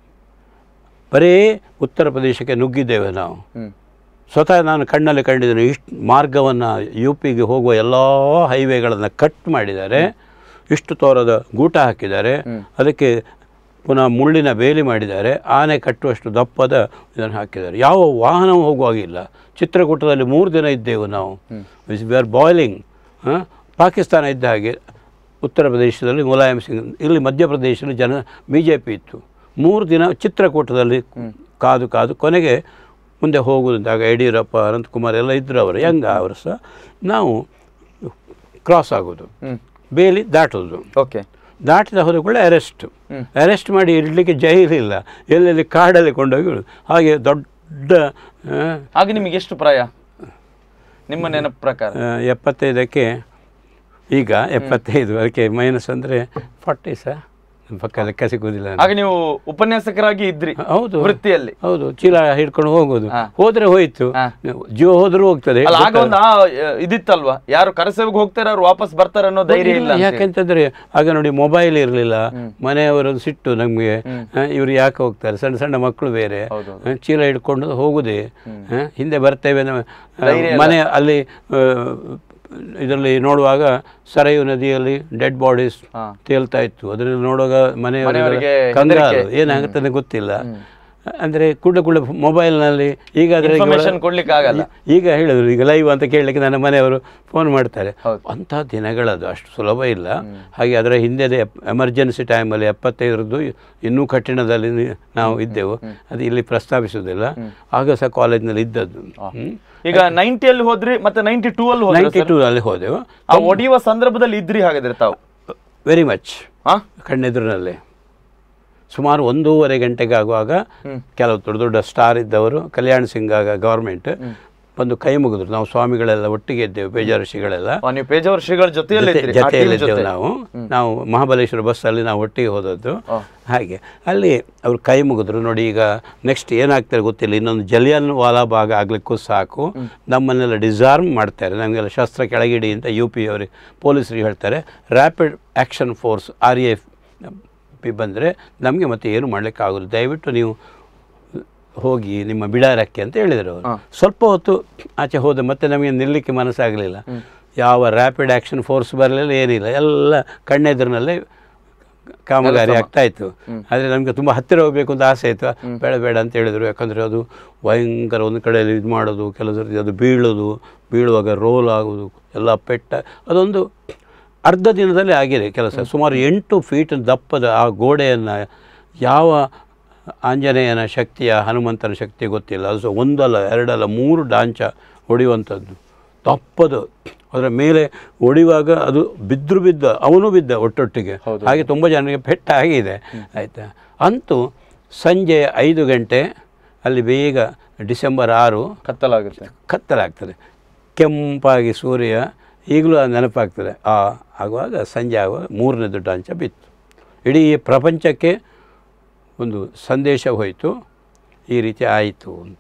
ಬರೀ ಉತ್ತರ ಪ್ರದೇಶಕ್ಕೆ ನುಗ್ಗಿದ್ದೇವೆ ನಾವು ಹ್ಮ್ ಸ್ವತಃ ನಾನು ಕಣ್ಣಲ್ಲಿ ಕಂಡಿದ್ದೇನೆ ಇಷ್ಟು ಮಾರ್ಗವನ್ನು ಯು ಪಿಗೆ ಹೋಗುವ ಎಲ್ಲ ಹೈವೇಗಳನ್ನು ಕಟ್ ಮಾಡಿದ್ದಾರೆ ಇಷ್ಟು ತೋರದ ಗೂಟ ಹಾಕಿದ್ದಾರೆ ಅದಕ್ಕೆ ಪುನಃ ಮುಳ್ಳಿನ ಬೇಲಿ ಮಾಡಿದ್ದಾರೆ ಆನೆ ಕಟ್ಟುವಷ್ಟು ದಪ್ಪದ ಇದನ್ನು ಹಾಕಿದ್ದಾರೆ ಯಾವ ವಾಹನವೂ ಹೋಗುವಾಗಿಲ್ಲ ಚಿತ್ರಕೂಟದಲ್ಲಿ ಮೂರು ದಿನ ಇದ್ದೆವು ನಾವು ವಿ ಆರ್ ಬಾಯ್ಲಿಂಗ್ ಪಾಕಿಸ್ತಾನ ಇದ್ದ ಹಾಗೆ ಉತ್ತರ ಪ್ರದೇಶದಲ್ಲಿ ಮುಲಾಯಂ ಸಿಂಗ್ ಇಲ್ಲಿ ಮಧ್ಯಪ್ರದೇಶದಲ್ಲಿ ಜನ ಬಿ ಜೆ ಪಿ ಇತ್ತು ಮೂರು ದಿನ ಚಿತ್ರಕೂಟದಲ್ಲಿ ಕಾದು ಕಾದು ಕೊನೆಗೆ ಮುಂದೆ ಹೋಗುವುದಂತ ಆಗ ಯಡಿಯೂರಪ್ಪ ಅನಂತಕುಮಾರ್ ಎಲ್ಲ ಇದ್ದರು ಅವರು ಹೆಂಗ ಅವರು ಸಹ ನಾವು ಕ್ರಾಸ್ ಆಗೋದು ಹ್ಮ್ ಬೇಲಿ ದಾಟೋದು ಓಕೆ ದಾಟಿದ ಹೋದ ಕೂಡ ಅರೆಸ್ಟ್ ಹ್ಮ್. ಅರೆಸ್ಟ್ ಮಾಡಿ ಇಡಲಿಕ್ಕೆ ಜೈಲಿಲ್ಲ ಎಲ್ಲೆಲ್ಲಿ ಕಾಡಲ್ಲಿ ಕೊಂಡೋಗಿ ಇಡುದು. ಹಾಗೆ ದೊಡ್ಡ ಆ, ಆಗ ನಿಮಗೆ ಎಷ್ಟು ಪ್ರಾಯ ನಿಮ್ಮ ನೆನಪು ಪ್ರಕಾರ ಆ, ಎಪ್ಪತ್ತೈದಕ್ಕೆ ಈಗ ಎಪ್ಪತ್ತೈದು ಅದಕ್ಕೆ ಮೈನಸ್ ಅಂದರೆ ಫಾರ್ಟಿ ಸಹ ಪಕ್ಕ ಲೆಕ್ಕ ಸಿಗೋದಿಲ್ಲ ಆಗ ನೀವು ಉಪನ್ಯಾಸಕರಾಗಿ ಇದ್ರಿ ಹೌದು ವೃತ್ತಿಯಲ್ಲಿ ಹೌದು ಚೀಲ ಹಿಡ್ಕೊಂಡು ಹೋಗೋದು ಹಾ. ಹೋದ್ರೆ ಹೋಯ್ತು ಹಾ. ಜೀವ ಹೋದ್ರೂ ಹೋಗ್ತದೆ ಅಲ್ಲ ಆಗ ಒಂದು ಆ, ಇದಿತ್ತಲ್ವಾ ಯಾರು ಕರಸೇವೆಗೆ ಹೋಗ್ತಾರೆ ಅವ್ರು ವಾಪಸ್ ಬರ್ತಾರೆ ಅನ್ನೋ ಧೈರ್ಯ ಇಲ್ಲ ಅಂತ ಹೇಳಿ. ಯಾಕೆಂತಂದ್ರೆ ಆಗ ನೋಡಿ ಮೊಬೈಲ್ ಇರಲಿಲ್ಲ ಮನೆಯವರದ್ದು ಸಿಟ್ಟು ನಮಗೆ ಇವ್ರು ಯಾಕೆ ಹೋಗ್ತಾರೆ ಸಣ್ಣ ಸಣ್ಣ ಮಕ್ಕಳು ಬೇರೆ ಹೌದು. ಆ, ಚೀಲ ಹಿಡ್ಕೊಂಡು ಹೋಗುದೇ ಆ, ಹಿಂದೆ ಬರ್ತೇವೆ ನಮ್ಮ ಆ, ಧೈರ್ಯ ಇಲ್ಲ. ಮನೆ ಅಲ್ಲಿ ಇದರಲ್ಲಿ ನೋಡುವಾಗ ಸರಯು ನದಿಯಲ್ಲಿ ಡೆಡ್ ಬಾಡೀಸ್ ಹಾ. ತೇಲ್ತಾ ಇತ್ತು ಅದನ್ನು ನೋಡುವಾಗ ಮನೆಯವರಿಗೆ ಮನೆಯವರಿಗೆ ಕಂಗಾಲು ಹೆದರಿಕೆ. ಏನಾಗುತ್ತದೆ ಗೊತ್ತಿಲ್ಲ ಅಂದರೆ ಕುಳ್ಳ ಕುಳ್ಳ ಮೊಬೈಲ್ನಲ್ಲಿ ಈಗ ಅದ್ರಲ್ಲಿ Information ಕೊಡ್ಲಿಕ್ಕೆ ಆಗಲ್ಲ. ಈಗ ಹೇಳಿದ್ರು ಈಗ ಲೈವ್ ಅಂತ ಕೇಳಲಿಕ್ಕೆ ನನ್ನ ಮನೆಯವರು ಫೋನ್ ಮಾಡ್ತಾರೆ ಹೌದು. ಅಂಥ ದಿನಗಳದು ಅಷ್ಟು ಸುಲಭ ಇಲ್ಲ ಹಾಗೆ ಅದರ ಹಿಂದೆ ಎಮರ್ಜೆನ್ಸಿ ಟೈಮಲ್ಲಿ ಎಪ್ಪತ್ತೈದರದ್ದು ಇನ್ನೂ ಕಠಿಣದಲ್ಲಿ ನಿ- ನಾವು ಇದ್ದೆವು ಅದು ಇಲ್ಲಿ ಪ್ರಸ್ತಾಪಿಸುವುದಿಲ್ಲ ಆಗ ಸಹ ಕಾಲೇಜ್ನಲ್ಲಿ ಇದ್ದದ್ದು ಈಗ ನೈಂಟಿಯಲ್ಲಿ ಹೋದ್ರಿ ಮತ್ತೆ ನೈಂಟಿ ಟೂ ಅಲ್ಲಿ ಹೋದ್ರಿ ನೈಂಟಿ ಟೂ ಅಲ್ಲಿ ಹೋದೆವು ಆ ಒಡೆಯುವ ಸಂದರ್ಭದಲ್ಲಿ ಇದ್ರಿ ಹಾಗಾದ್ರೆ ತಾವು ವೆರಿ ಮಚ್ ಹಾ ಕಣ್ಣೆದುರಿನಲ್ಲಿ ಸುಮಾರು ಒಂದೂವರೆ ಗಂಟೆಗೆ ಆಗುವಾಗ ಕೆಲವು ದೊಡ್ಡ ದೊಡ್ಡ ಸ್ಟಾರ್ ಇದ್ದವರು ಕಲ್ಯಾಣ್ ಸಿಂಗ್ ಆಗ ಗೌರ್ಮೆಂಟ್ ಬಂದು ಕೈ ಮುಗಿದ್ರು ನಾವು ಸ್ವಾಮಿಗಳೆಲ್ಲ ಒಟ್ಟಿಗೆ ಇದ್ದೇವೆ ಬೇಜಾರು ಶ್ರೀಗಳೆಲ್ಲ ಆ, ನೀವು ಪೇಜಾವರ ಶ್ರೀಗಳ ಜೊತೆಯಲ್ಲಿ ಜೊತೆ- ಇದ್ರಿ, ಆ team ಜೊತೆಯಲ್ಲಿದ್ದೆವು ಜೊತೆ. ನಾವು ನಾವು ಮಹಾಬಲೇಶ್ವರ ಬಸ್ಸಲ್ಲಿ ನಾವು ಒಟ್ಟಿಗೆ ಹೋದದ್ದು ಆ. ಹಾಗೆ ಅಲ್ಲಿ ಅವರು ಕೈ ಮುಗಿದ್ರು ನೋಡಿ ಈಗ ನೆಕ್ಸ್ಟ್ ಏನಾಗ್ತಾರೆ ಗೊತ್ತಿಲ್ಲ ಇನ್ನೊಂದು ಜಲಿಯನ್ ವಾಲಾ ಭಾಗ ಆಗ್ಲಿಕ್ಕೂ ಸಾಕು ನಮ್ಮನ್ನೆಲ್ಲ ಡಿಸಾರ್ಮ್ ಮಾಡ್ತಾರೆ ನಮಗೆಲ್ಲ ಶಸ್ತ್ರ ಕೆಳಗಿಡಿ ಅಂತ ಯು ಪಿ ಅವರಿಗೆ ಪೊಲೀಸರಿಗೆ ಹೇಳ್ತಾರೆ rapid action force R A F P ಬಂದರೆ ನಮಗೆ ಮತ್ತೆ ಏನು ಮಾಡಲಿಕ್ಕೆ ಆಗೋದು ದಯವಿಟ್ಟು ನೀವು ಹೋಗಿ ನಿಮ್ಮ ಬಿಡಾರಕ್ಕೆ ಅಂತ ಹೇಳಿದರು ಅವರು ಸ್ವಲ್ಪ ಹೊತ್ತು ಆಚೆ ಹೋದ ಮತ್ತೆ ನಮಗೆ ನಿಲ್ಲಕ್ಕೆ ಮನಸ್ಸಾಗಲಿಲ್ಲ ಯಾವ ರ್ಯಾಪಿಡ್ ಆ್ಯಕ್ಷನ್ ಫೋರ್ಸ್ ಬರಲಿಲ್ಲ ಏನಿಲ್ಲ ಎಲ್ಲ ಕಣ್ಣೆದುರಿನಲ್ಲೇ ಕಾಮಗಾರಿ ಆಗ್ತಾ ಇತ್ತು ಆದರೆ ನಮಗೆ ತುಂಬ ಹತ್ತಿರ ಹೋಗಬೇಕು ಅಂತ ಆಸೆ ಇತ್ತು ಬೇಡ ಬೇಡ ಅಂತ ಹೇಳಿದರು ಯಾಕಂದರೆ ಅದು ಭಯಂಕರ ಒಂದು ಕಡೆಯಲ್ಲಿ ಇದು ಮಾಡೋದು ಕೆಲವು ಸರ್ತಿ ಅದು ಬೀಳೋದು ಬೀಳುವಾಗ ರೋಲ್ ಆಗೋದು ಎಲ್ಲ ಪೆಟ್ಟ ಅದೊಂದು ಅರ್ಧ ದಿನದಲ್ಲಿ ಆಗಿದೆ ಕೆಲಸ ಸುಮಾರು ಎಂಟು ಫೀಟ್ ದಪ್ಪದ ಆ ಗೋಡೆಯನ್ನು ಯಾವ ಆಂಜನೇಯನ ಶಕ್ತಿಯ ಹನುಮಂತನ ಶಕ್ತಿ ಗೊತ್ತಿಲ್ಲ ಅದು ಸಹ ಒಂದಲ್ಲ ಎರಡಲ್ಲ ಮೂರು ಡಾಂಚ ಹೊಡೆಯುವಂಥದ್ದು ದಪ್ಪದು ಅದರ ಮೇಲೆ ಹೊಡೆಯುವಾಗ ಅದು ಬಿದ್ದರು ಬಿದ್ದ ಅವನು ಬಿದ್ದ ಒಟ್ಟೊಟ್ಟಿಗೆ ಹಾಗೆ ತುಂಬ ಜನರಿಗೆ ಪೆಟ್ಟ ಆಗಿದೆ ಆಯಿತಾ ಅಂತೂ ಸಂಜೆ ಐದು ಗಂಟೆ ಅಲ್ಲಿ ಬೇಗ ಡಿಸೆಂಬರ್ ಆರು ಕತ್ತಲಾಗುತ್ತೆ ಕತ್ತಲಾಗ್ತದೆ ಕೆಂಪಾಗಿ ಸೂರ್ಯ ಈಗಲೂ ಅದು ನೆನಪಾಗ್ತದೆ ಆ ಆಗುವಾಗ ಸಂಜೆ ಆಗುವಾಗ ಮೂರನೇ ದೊಡ್ಡ ಅಂಚ ಬಿತ್ತು ಇಡೀ ಪ್ರಪಂಚಕ್ಕೆ ಒಂದು ಸಂದೇಶ ಹೋಯಿತು ಈ ರೀತಿ ಆಯಿತು ಅಂತ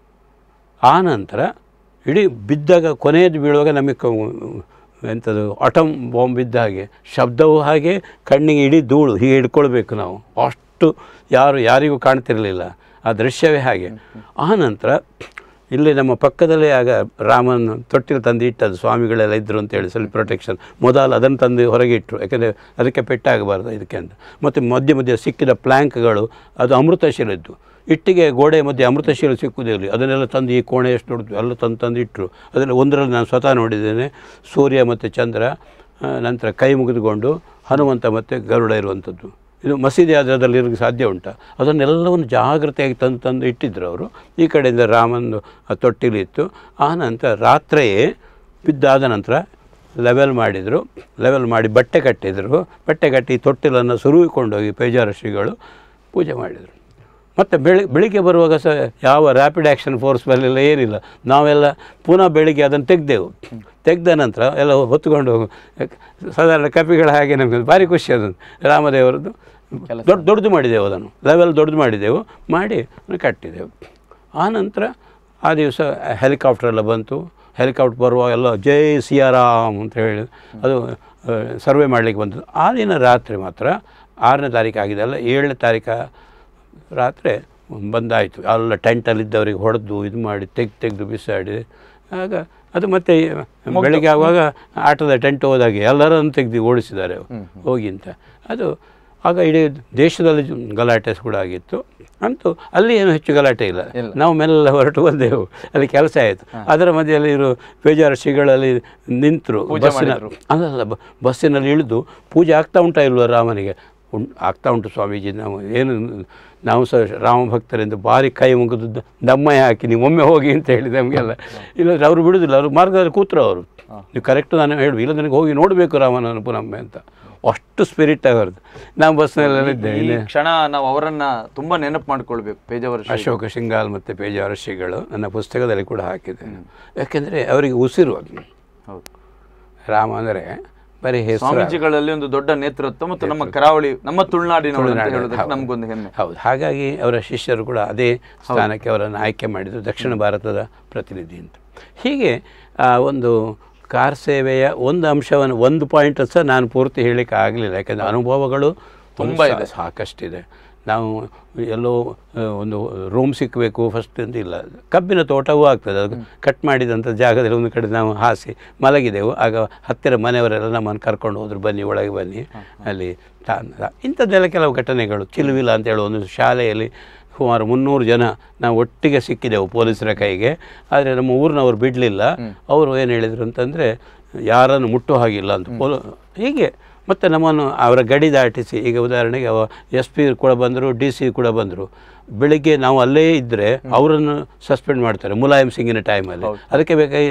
ಆ ನಂತರ ಇಡೀ ಬಿದ್ದಾಗ ಕೊನೆಯದು ಬೀಳುವಾಗ ನಮಗೆ ಕ ಎಂಥದ್ದು ಅಟಮ್ ಬಾಂಬ್ ಬಿದ್ದ ಹಾಗೆ ಶಬ್ದವೂ ಹಾಗೆ ಕಣ್ಣಿಗೆ ಇಡೀ ಧೂಳು ಹೀಗೆ ಹಿಡ್ಕೊಳ್ಬೇಕು ನಾವು ಅಷ್ಟು ಯಾರು ಯಾರಿಗೂ ಕಾಣ್ತಿರಲಿಲ್ಲ ಆ ದೃಶ್ಯವೇ ಹಾಗೆ ಆ ನಂತರ ಇಲ್ಲಿ ನಮ್ಮ ಪಕ್ಕದಲ್ಲೇ ಆಗ ರಾಮನ್ ತೊಟ್ಟಿಲು ತಂದು ಇಟ್ಟದ್ದು ಸ್ವಾಮಿಗಳೆಲ್ಲ ಇದ್ದರು ಅಂತೇಳಿ ಸ್ವಲ್ಪ ಪ್ರೊಟೆಕ್ಷನ್ ಮೊದಲು ಅದನ್ನು ತಂದು ಹೊರಗೆ ಇಟ್ಟರು ಯಾಕೆಂದರೆ ಅದಕ್ಕೆ ಪೆಟ್ಟಾಗಬಾರ್ದು ಇದಕ್ಕೆ ಅಂತ ಮತ್ತು ಮಧ್ಯೆ ಮಧ್ಯೆ ಸಿಕ್ಕಿದ ಪ್ಲ್ಯಾಂಕ್ಗಳು ಅದು ಅಮೃತಶಿಲಿದ್ದು ಇಟ್ಟಿಗೆ ಗೋಡೆ ಮಧ್ಯೆ ಅಮೃತಶೀಲ ಸಿಕ್ಕುವುದಿಲ್ಲ ಅದನ್ನೆಲ್ಲ ತಂದು ಈ ಕೋಣೆ ಎಷ್ಟು ನೋಡಿದ್ವಿ ಎಲ್ಲ ತಂದು ತಂದು ಇಟ್ಟರು ಅದರಲ್ಲಿ ಒಂದರಲ್ಲಿ ನಾನು ಸ್ವತಃ ನೋಡಿದ್ದೇನೆ ಸೂರ್ಯ ಮತ್ತು ಚಂದ್ರ ಆ, ನಂತರ ಕೈ ಮುಗಿದುಕೊಂಡು ಹನುಮಂತ ಮತ್ತು ಗರುಡ ಇರುವಂಥದ್ದು ಇದು ಮಸೀದಿ ಆದ್ರದಲ್ಲಿ ಇರೋಕ್ಕೆ ಸಾಧ್ಯ ಉಂಟಾ ಅದನ್ನೆಲ್ಲವನ್ನು ಜಾಗ್ರತೆಯಾಗಿ ತಂದು ತಂದು ಇಟ್ಟಿದ್ದರು ಅವರು ಈ ಕಡೆಯಿಂದ ರಾಮಂದು ಆ ತೊಟ್ಟಿಲಿತ್ತು ಆ ನಂತರ ರಾತ್ರಿಯೇ ಬಿದ್ದಾದ ನಂತರ ಲೆವೆಲ್ ಮಾಡಿದರು ಲೆವೆಲ್ ಮಾಡಿ ಬಟ್ಟೆ ಕಟ್ಟಿದರು ಬಟ್ಟೆ ಕಟ್ಟಿ ತೊಟ್ಟಿಲನ್ನು ಸುರುವಿಕೊಂಡೋಗಿ ಪೇಜಾರ ಶ್ರೀಗಳು ಪೂಜೆ ಮಾಡಿದರು ಮತ್ತು ಬೆಳಿ ಬೆಳಿಗ್ಗೆ ಬರುವಾಗ ಸಹ ಯಾವ ರ್ಯಾಪಿಡ್ ಆ್ಯಕ್ಷನ್ ಫೋರ್ಸ್ ಬರಲಿಲ್ಲ ಏನಿಲ್ಲ ನಾವೆಲ್ಲ ಪುನಃ ಬೆಳಿಗ್ಗೆ ಅದನ್ನು ತೆಗೆದೆವು ತೆಗೆದ ನಂತರ ಎಲ್ಲ ಹೊತ್ತುಕೊಂಡು ಹೋಗು ಯಾಕೆ ಸಾಧಾರಣ ಕಪಿಗಳ ಹಾಗೆ ನಮಗೆ ಭಾರಿ ಖುಷಿ ಅದನ್ನು ರಾಮದೇವರದ್ದು ದೊಡ್ಡ ದೊಡ್ಡದು ಮಾಡಿದೆವು ಅದನ್ನು ಲೆವೆಲ್ ದೊಡ್ಡದು ಮಾಡಿದೆವು ಮಾಡಿ ಅದನ್ನು ಕಟ್ಟಿದೆವು ಆ ನಂತರ ಆ ದಿವಸ ಹೆಲಿಕಾಪ್ಟರ್ ಎಲ್ಲ ಬಂತು ಹೆಲಿಕಾಪ್ಟರ್ ಬರುವಾಗ ಎಲ್ಲ ಜೈ ಸಿಯಾರಾಮ್ ಅಂತ ಹೇಳಿ ಅದು ಸರ್ವೆ ಮಾಡಲಿಕ್ಕೆ ಬಂತು ಆ ದಿನ ರಾತ್ರಿ ಮಾತ್ರ ಆರನೇ ತಾರೀಕು ಆಗಿದೆ ಅಲ್ಲ ಏಳನೇ ತಾರೀಕು ರಾತ್ರಿ ಬಂದಾಯಿತು ಎಲ್ಲ ಟೆಂಟಲ್ಲಿದ್ದವರಿಗೆ ಹೊಡೆದು ಇದು ಮಾಡಿ ತೆಗ್ದು ತೆಗೆದು ಬಿಸಾಡಿ ಆಗ ಅದು ಮತ್ತೆ ಬೆಳಿಗ್ಗೆ ಆಗುವಾಗ ಆಟದ ಟೆಂಟ್ ಹೋದಾಗೆ ಎಲ್ಲರನ್ನು ತೆಗೆದು ಓಡಿಸಿದ್ದಾರೆ ಹೋಗಿ ಅಂತ ಅದು ಆಗ ಇಡೀ ದೇಶದಲ್ಲಿ ಜು- ಗಲಾಟೆ ಕೂಡ ಆಗಿತ್ತು ಅಂತೂ ಅಲ್ಲಿ ಏನು ಹೆಚ್ಚು ಗಲಾಟೆ ಇಲ್ಲ ಇಲ್ಲ. ನಾವು ಮೆಲ್ಲ ಹೊರಟು ಬಂದೆವು ಅಲ್ಲಿ ಕೆಲಸ ಆಯಿತು ಅದರ ಮಧ್ಯೆಯಲ್ಲಿ ಇರೋ ಬೇಜಾರು ಶ್ರೀಗಳಲ್ಲಿ ನಿಂತರು ಪೂಜೆ ಬಸ್ಸಿನ ಮಾಡಿದ್ರು. ಅಲ್ಲಲ್ಲ ಬ- ಬಸ್ಸಿನಲ್ಲಿ ಇಳಿದು ಪೂಜೆ ಆಗ್ತಾ ಉಂಟಾ ಇಲ್ವಾ ರಾಮನಿಗೆ ಉಂ ಆಗ್ತಾ ಉಂಟು ಸ್ವಾಮೀಜಿ ನಾವು ಏನು ನಾವು ಸಹ ರಾಮ ಭಕ್ತರೆಂದು ಭಾರಿ ಕೈ ಮುಗಿದು ದ- ದಮ್ಮಯ್ಯ ಹಾಕಿ ನೀವು ಒಮ್ಮೆ ಹೋಗಿ ಅಂತ ಹೇಳಿ ನಮಗೆಲ್ಲ ಇಲ್ಲಾಂದ್ರೆ ಅವರು ಬಿಡುವುದಿಲ್ಲ ಅವರು ಮಾರ್ಗದಲ್ಲಿ ಕೂತರು ಅವರು ನೀವು ಕರೆಕ್ಟ್ ನಾನು ಹೇಳು ಇಲ್ಲ ನನಗೆ ಹೋಗಿ ನೋಡಬೇಕು ರಾಮನನ್ನು ಪುನೊಮ್ಮೆ ಅಂತ ಅಷ್ಟು ಸ್ಪಿರಿಟ್ ಅವರದ್ದು ನಾವು ಬಸ್ನಲ್ಲೆಲ್ಲ ಈ ಇದ್ದೇವೆ ಕ್ಷಣ ನಾವು ಅವರನ್ನ ತುಂಬಾ ನೆನಪು ಮಾಡ್ಕೊಳ್ಬೇಕು ಪೇಜಾವರ ಶ್ರೀ ಅಶೋಕ ಶಿಂಗಾಲ್ ಮತ್ತು ಪೇಜಾರ ಶ್ರೀಗಳು ನನ್ನ ಪುಸ್ತಕದಲ್ಲಿ ಕೂಡ ಹಾಕಿದೆ ಯಾಕೆಂದರೆ ಅವರಿಗೆ ಉಸಿರು ಅದು ಹೌದು ರಾಮ ಅಂದರೆ ಬರೀ ಹೆಸರು ಸ್ವಾಮೀಜಿಗಳಲ್ಲಿ ಒಂದು ದೊಡ್ಡ ನೇತೃತ್ವ ಮತ್ತು ನಮ್ಮ ಕರಾವಳಿ ನಮ್ಮ ತುಳುನಾಡಿನವರು ಅಂತ ಹೇಳೋದಕ್ಕೆ ನಮಗೊಂದು ಹೆಮ್ಮೆ ಹೌದು ಹಾಗಾಗಿ ಅವರ ಶಿಷ್ಯರು ಕೂಡ ಅದೇ ಸ್ಥಾನಕ್ಕೆ ಅವರನ್ನು ಆಯ್ಕೆ ಮಾಡಿದರು ದಕ್ಷಿಣ ಭಾರತದ ಪ್ರತಿನಿಧಿ ಅಂತ ಹೀಗೆ ಆ ಒಂದು ಕಾರ್ ಸೇವೆಯ ಒಂದು ಅಂಶವನ್ನು ಒಂದು ಪಾಯಿಂಟ್ ಸಹ ನಾನು ಪೂರ್ತಿ ಹೇಳಲಿಕ್ಕೆ ಆಗಲಿಲ್ಲ ಯಾಕಂದರೆ ಅನುಭವಗಳು ತುಂಬ ಇದೆ ಸಾಕಷ್ಟಿದೆ ನಾವು ಎಲ್ಲೋ ಆ, ಒಂದು ರೂಮ್ ಸಿಕ್ಕಬೇಕು ಫಸ್ಟ್ ಅಂತ ಇಲ್ಲ ಕಬ್ಬಿನ ತೋಟವೂ ಆಗ್ತದೆ ಅದು ಕಟ್ ಮಾಡಿದಂಥ ಜಾಗದಲ್ಲಿ ಒಂದು ಕಡೆ ನಾವು ಹಾಸಿ ಮಲಗಿದೆವು ಆಗ ಹತ್ತಿರ ಮನೆಯವರೆಲ್ಲ ನಮ್ಮನ್ನು ಕರ್ಕೊಂಡು ಹೋದ್ರು ಬನ್ನಿ ಒಳಗೆ ಬನ್ನಿ ಅಲ್ಲಿ ತಾ- ಇಂಥದ್ದೆಲ್ಲ ಕೆಲವು ಘಟನೆಗಳು ಚಿಲುವಿಲ ಅಂತ ಹೇಳೋ ಒಂದು ಶಾಲೆಯಲ್ಲಿ ಸುಮಾರು ಮುನ್ನೂರು ಜನ ನಾವು ಒಟ್ಟಿಗೆ ಸಿಕ್ಕಿದೆವು ಪೊಲೀಸರ ಕೈಗೆ ಆದರೆ ನಮ್ಮ ಊರಿನವ್ರು ಬಿಡಲಿಲ್ಲ ಅವರು ಏನು ಹೇಳಿದರು ಅಂತಂದರೆ ಯಾರನ್ನು ಮುಟ್ಟೋ ಹಾಗಿಲ್ಲ ಅಂತ ಪೊಲ ಹೀಗೆ ಮತ್ತು ನಮ್ಮನ್ನು ಅವರ ಗಡಿ ದಾಟಿಸಿ ಈಗ ಉದಾಹರಣೆಗೆ ಅವ ಎಸ್ ಪಿ ಕೂಡ ಬಂದರು ಡಿ ಸಿ ಕೂಡ ಬಂದರು ಬೆಳಿಗ್ಗೆ ನಾವು ಅಲ್ಲೇ ಇದ್ದರೆ ಅವರನ್ನು ಸಸ್ಪೆಂಡ್ ಮಾಡ್ತಾರೆ ಮುಲಾಯಂ ಸಿಂಗಿನ ಟೈಮಲ್ಲಿ ಅದಕ್ಕೆ ಬೇಕಾಗಿ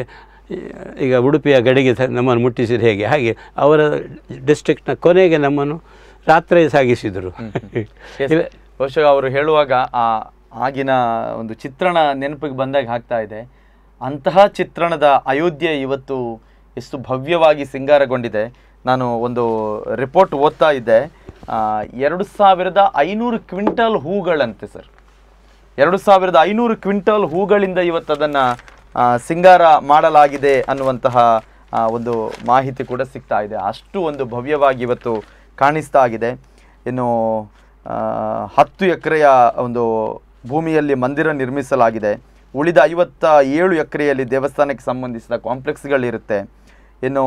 ಈಗ ಉಡುಪಿಯ ಗಡಿಗೆ ಸ- ನಮ್ಮನ್ನು ಮುಟ್ಟಿಸಿದ ಹೇಗೆ ಹಾಗೆ ಅವರ ಡಿಸ್ಟ್ರಿಕ್ಟ್ನ ಕೊನೆಗೆ ನಮ್ಮನ್ನು ರಾತ್ರಿ ಸಾಗಿಸಿದರು Yes. ಬಹುಶಃ ಅವರು ಹೇಳುವಾಗ ಆ ಆಗಿನ ಒಂದು ಚಿತ್ರಣ ನೆನಪಿಗೆ ಬಂದಾಗ ಆಗ್ತಾ ಇದೆ ಅಂತಹ ಚಿತ್ರಣದ ಅಯೋಧ್ಯೆ ಇವತ್ತು ಎಷ್ಟು ಭವ್ಯವಾಗಿ ಸಿಂಗಾರಗೊಂಡಿದೆ ನಾನು ಒಂದು ರಿಪೋರ್ಟ್ ಓದ್ತಾ ಇದ್ದೆ ಆ, ಎರಡು ಸಾವಿರದ ಐನೂರು ಕ್ವಿಂಟಲ್ ಹೂಗಳಂತೆ ಸರ್ ಎರಡು ಸಾವಿರದ ಐನೂರು ಕ್ವಿಂಟಲ್ ಹೂಗಳಿಂದ ಇವತ್ತು ಅದನ್ನು ಸಿಂಗಾರ ಮಾಡಲಾಗಿದೆ ಅನ್ನುವಂತಹ ಆ, ಒಂದು ಮಾಹಿತಿ ಕೂಡ ಸಿಗ್ತಾ ಇದೆ ಅಷ್ಟು ಒಂದು ಭವ್ಯವಾಗಿ ಇವತ್ತು ಕಾಣಿಸ್ತಾ ಆಗಿದೆ ಇನ್ನು ಆ, ಹತ್ತು ಎಕರೆಯ ಒಂದು ಭೂಮಿಯಲ್ಲಿ ಮಂದಿರ ನಿರ್ಮಿಸಲಾಗಿದೆ ಉಳಿದ ಐವತ್ತ ಏಳು ಎಕರೆಯಲ್ಲಿ ದೇವಸ್ಥಾನಕ್ಕೆ ಸಂಬಂಧಿಸಿದ ಕಾಂಪ್ಲೆಕ್ಸ್ಗಳಿರುತ್ತೆ ಇನ್ನು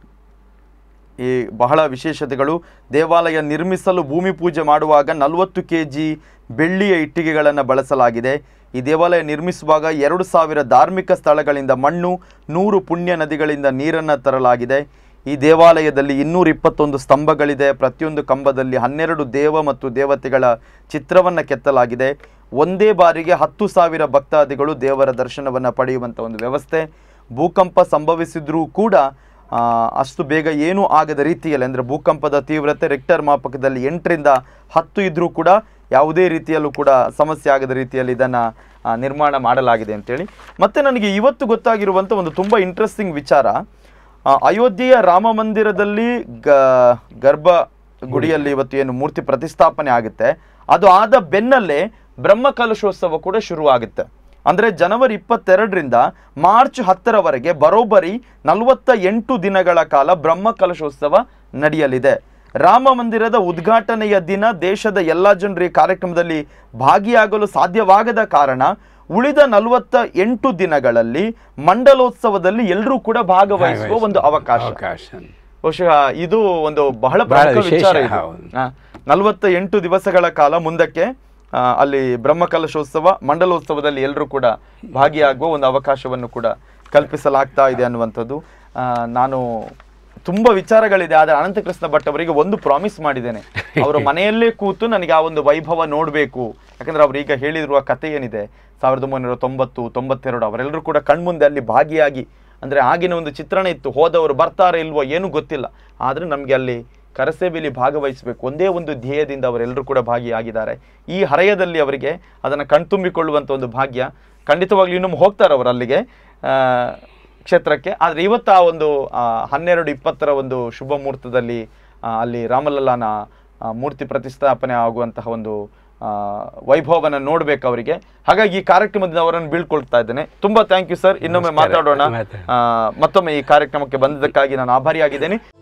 ಈ ಬಹಳ ವಿಶೇಷತೆಗಳು ದೇವಾಲಯ ನಿರ್ಮಿಸಲು ಭೂಮಿ ಪೂಜೆ ಮಾಡುವಾಗ ನಲವತ್ತು ಕೆ ಜಿ ಬೆಳ್ಳಿಯ ಇಟ್ಟಿಗೆಗಳನ್ನು ಬಳಸಲಾಗಿದೆ ಈ ದೇವಾಲಯ ನಿರ್ಮಿಸುವಾಗ ಎರಡು ಸಾವಿರ ಧಾರ್ಮಿಕ ಸ್ಥಳಗಳಿಂದ ಮಣ್ಣು ನೂರು ಪುಣ್ಯ ನದಿಗಳಿಂದ ನೀರನ್ನು ತರಲಾಗಿದೆ ಈ ದೇವಾಲಯದಲ್ಲಿ ಇನ್ನೂರ ಇಪ್ಪತ್ತೊಂದು ಸ್ತಂಭಗಳಿದೆ ಪ್ರತಿಯೊಂದು ಕಂಬದಲ್ಲಿ ಹನ್ನೆರಡು ದೇವ ಮತ್ತು ದೇವತೆಗಳ ಚಿತ್ರವನ್ನು ಕೆತ್ತಲಾಗಿದೆ ಒಂದೇ ಬಾರಿಗೆ ಹತ್ತು ಸಾವಿರ ಭಕ್ತಾದಿಗಳು ದೇವರ ದರ್ಶನವನ್ನು ಪಡೆಯುವಂಥ ಒಂದು ವ್ಯವಸ್ಥೆ ಭೂಕಂಪ ಸಂಭವಿಸಿದ್ರೂ ಕೂಡ ಆ, ಅಷ್ಟು ಬೇಗ ಏನೂ ಆಗದ ರೀತಿಯಲ್ಲಿ ಅಂದರೆ ಭೂಕಂಪದ ತೀವ್ರತೆ ರೆಕ್ಟರ್ ಮಾಪಕದಲ್ಲಿ ಎಂಟರಿಂದ ಹತ್ತು ಇದ್ದರೂ ಕೂಡ ಯಾವುದೇ ರೀತಿಯಲ್ಲೂ ಕೂಡ ಸಮಸ್ಯೆ ಆಗದ ರೀತಿಯಲ್ಲಿ ಇದನ್ನು ನಿರ್ಮಾಣ ಮಾಡಲಾಗಿದೆ ಅಂತೇಳಿ ಮತ್ತು ನನಗೆ ಇವತ್ತು ಗೊತ್ತಾಗಿರುವಂಥ ಒಂದು ತುಂಬ ಇಂಟ್ರೆಸ್ಟಿಂಗ್ ವಿಚಾರ ಆ, ಅಯೋಧ್ಯೆಯ ರಾಮ ಮಂದಿರದಲ್ಲಿ ಗ ಗರ್ಭ ಗುಡಿಯಲ್ಲಿ ಇವತ್ತು ಏನು ಮೂರ್ತಿ ಪ್ರತಿಷ್ಠಾಪನೆ ಆಗುತ್ತೆ ಅದು ಆದ ಬೆನ್ನಲ್ಲೇ ಬ್ರಹ್ಮ ಕಲಶೋತ್ಸವ ಕೂಡ ಶುರುವಾಗುತ್ತೆ ಅಂದರೆ ಜನವರಿ ಇಪ್ಪತ್ತೆರಡರಿಂದ ಮಾರ್ಚ್ ಹತ್ತರವರೆಗೆ ಬರೋಬ್ಬರಿ ನಲವತ್ತ ಎಂಟು ದಿನಗಳ ಕಾಲ ಬ್ರಹ್ಮ ಕಲಶೋತ್ಸವ ನಡೆಯಲಿದೆ ರಾಮ ಮಂದಿರದ ಉದ್ಘಾಟನೆಯ ದಿನ ದೇಶದ ಎಲ್ಲ ಜನರು ಈ ಕಾರ್ಯಕ್ರಮದಲ್ಲಿ ಭಾಗಿಯಾಗಲು ಸಾಧ್ಯವಾಗದ ಕಾರಣ ಉಳಿದ ನಲವತ್ತ ಎಂಟು ದಿನಗಳಲ್ಲಿ ಮಂಡಲೋತ್ಸವದಲ್ಲಿ ಎಲ್ಲರೂ ಕೂಡ ಭಾಗವಹಿಸುವ ಒಂದು ಅವಕಾಶ ಅವಕಾಶ ಬಹುಶಃ ಇದು ಒಂದು ಬಹಳ ಬಹಳ ಪ್ರಮುಖ ವಿಶೇಷ, ವಿಚಾರ ಇದು ಹೌದು. ಆ, ನಲವತ್ತ ಎಂಟು ದಿವಸಗಳ ಕಾಲ ಮುಂದಕ್ಕೆ ಆ, ಅಲ್ಲಿ ಬ್ರಹ್ಮಕಲಶೋತ್ಸವ ಮಂಡಲೋತ್ಸವದಲ್ಲಿ ಎಲ್ಲರೂ ಕೂಡ ಭಾಗಿಯಾಗುವ ಒಂದು ಅವಕಾಶವನ್ನು ಕೂಡ ಕಲ್ಪಿಸಲಾಗ್ತಾ ಇದೆ ಅನ್ನುವಂಥದ್ದು ಆ, ನಾನು ತುಂಬಾ ವಿಚಾರಗಳಿದೆ ಆದರೆ ಅನಂತಕೃಷ್ಣ ಭಟ್ ಅವರಿಗೆ ಒಂದು ಪ್ರಾಮಿಸ್ ಮಾಡಿದ್ದೇನೆ ಅವರ ಮನೆಯಲ್ಲೇ ಕೂತು ನನಗೆ ಆ ಒಂದು ವೈಭವ ನೋಡಬೇಕು ಯಾಕಂದ್ರೆ ಅವ್ರು ಈಗ ಹೇಳಿರುವ ಕಥೆ ಏನಿದೆ ಸಾವಿರದ ಒಂಬೈನೂರ ತೊಂಬತ್ತು ತೊಂಬತ್ತೆರಡು ಅವರೆಲ್ಲರೂ ಕೂಡ ಕಣ್ಮುಂದೆ ಅಲ್ಲಿ ಭಾಗಿಯಾಗಿ ಅಂದರೆ ಆಗಿನ ಒಂದು ಚಿತ್ರಣ ಇತ್ತು ಹೋದವರು ಬರ್ತಾರೆ ಇಲ್ವೋ ಏನೂ ಗೊತ್ತಿಲ್ಲ ಆದರೆ ನಮಗೆ ಅಲ್ಲಿ ಕರಸೇವೆಯಲ್ಲಿ ಭಾಗವಹಿಸಬೇಕು ಒಂದೇ ಒಂದು ಧ್ಯೇಯದಿಂದ ಅವರೆಲ್ಲರೂ ಕೂಡ ಭಾಗಿಯಾಗಿದ್ದಾರೆ ಈ ಹರೆಯದಲ್ಲಿ ಅವರಿಗೆ ಅದನ್ನು ಕಣ್ತುಂಬಿಕೊಳ್ಳುವಂಥ ಒಂದು ಭಾಗ್ಯ ಖಂಡಿತವಾಗ್ಲೂ ಇನ್ನೊಮ್ಮೆ ಹೋಗ್ತಾರೆ ಅವರು ಅಲ್ಲಿಗೆ ಆ, ಕ್ಷೇತ್ರಕ್ಕೆ ಆದರೆ ಇವತ್ತು ಆ ಒಂದು ಆ, ಹನ್ನೆರಡು ಇಪ್ಪತ್ತರ ಒಂದು ಶುಭ ಮುಹೂರ್ತದಲ್ಲಿ ಆ, ಅಲ್ಲಿ ರಾಮಲಲ್ಲಾನ ಆ, ಮೂರ್ತಿ ಪ್ರತಿಷ್ಠಾಪನೆ ಆಗುವಂತಹ ಒಂದು ಆ, ವೈಭವವನ್ನು ನೋಡ್ಬೇಕು ಅವರಿಗೆ ಹಾಗಾಗಿ ಈ ಕಾರ್ಯಕ್ರಮದಿಂದ ಅವರನ್ನು ಬೀಳ್ಕೊಳ್ತಾ ಇದ್ದೇನೆ ತುಂಬಾ ಥ್ಯಾಂಕ್ ಯು ಸರ್ ಇನ್ನೊಮ್ಮೆ ನಮಸ್ಕಾರ. ಮಾತಾಡೋಣ ಮಾತಾಡಿ. ಆ, ಮತ್ತೊಮ್ಮೆ ಈ ಕಾರ್ಯಕ್ರಮಕ್ಕೆ ಬಂದಿದ್ದಕ್ಕಾಗಿ ನಾನು ಆಭಾರಿಯಾಗಿದ್ದೇನೆ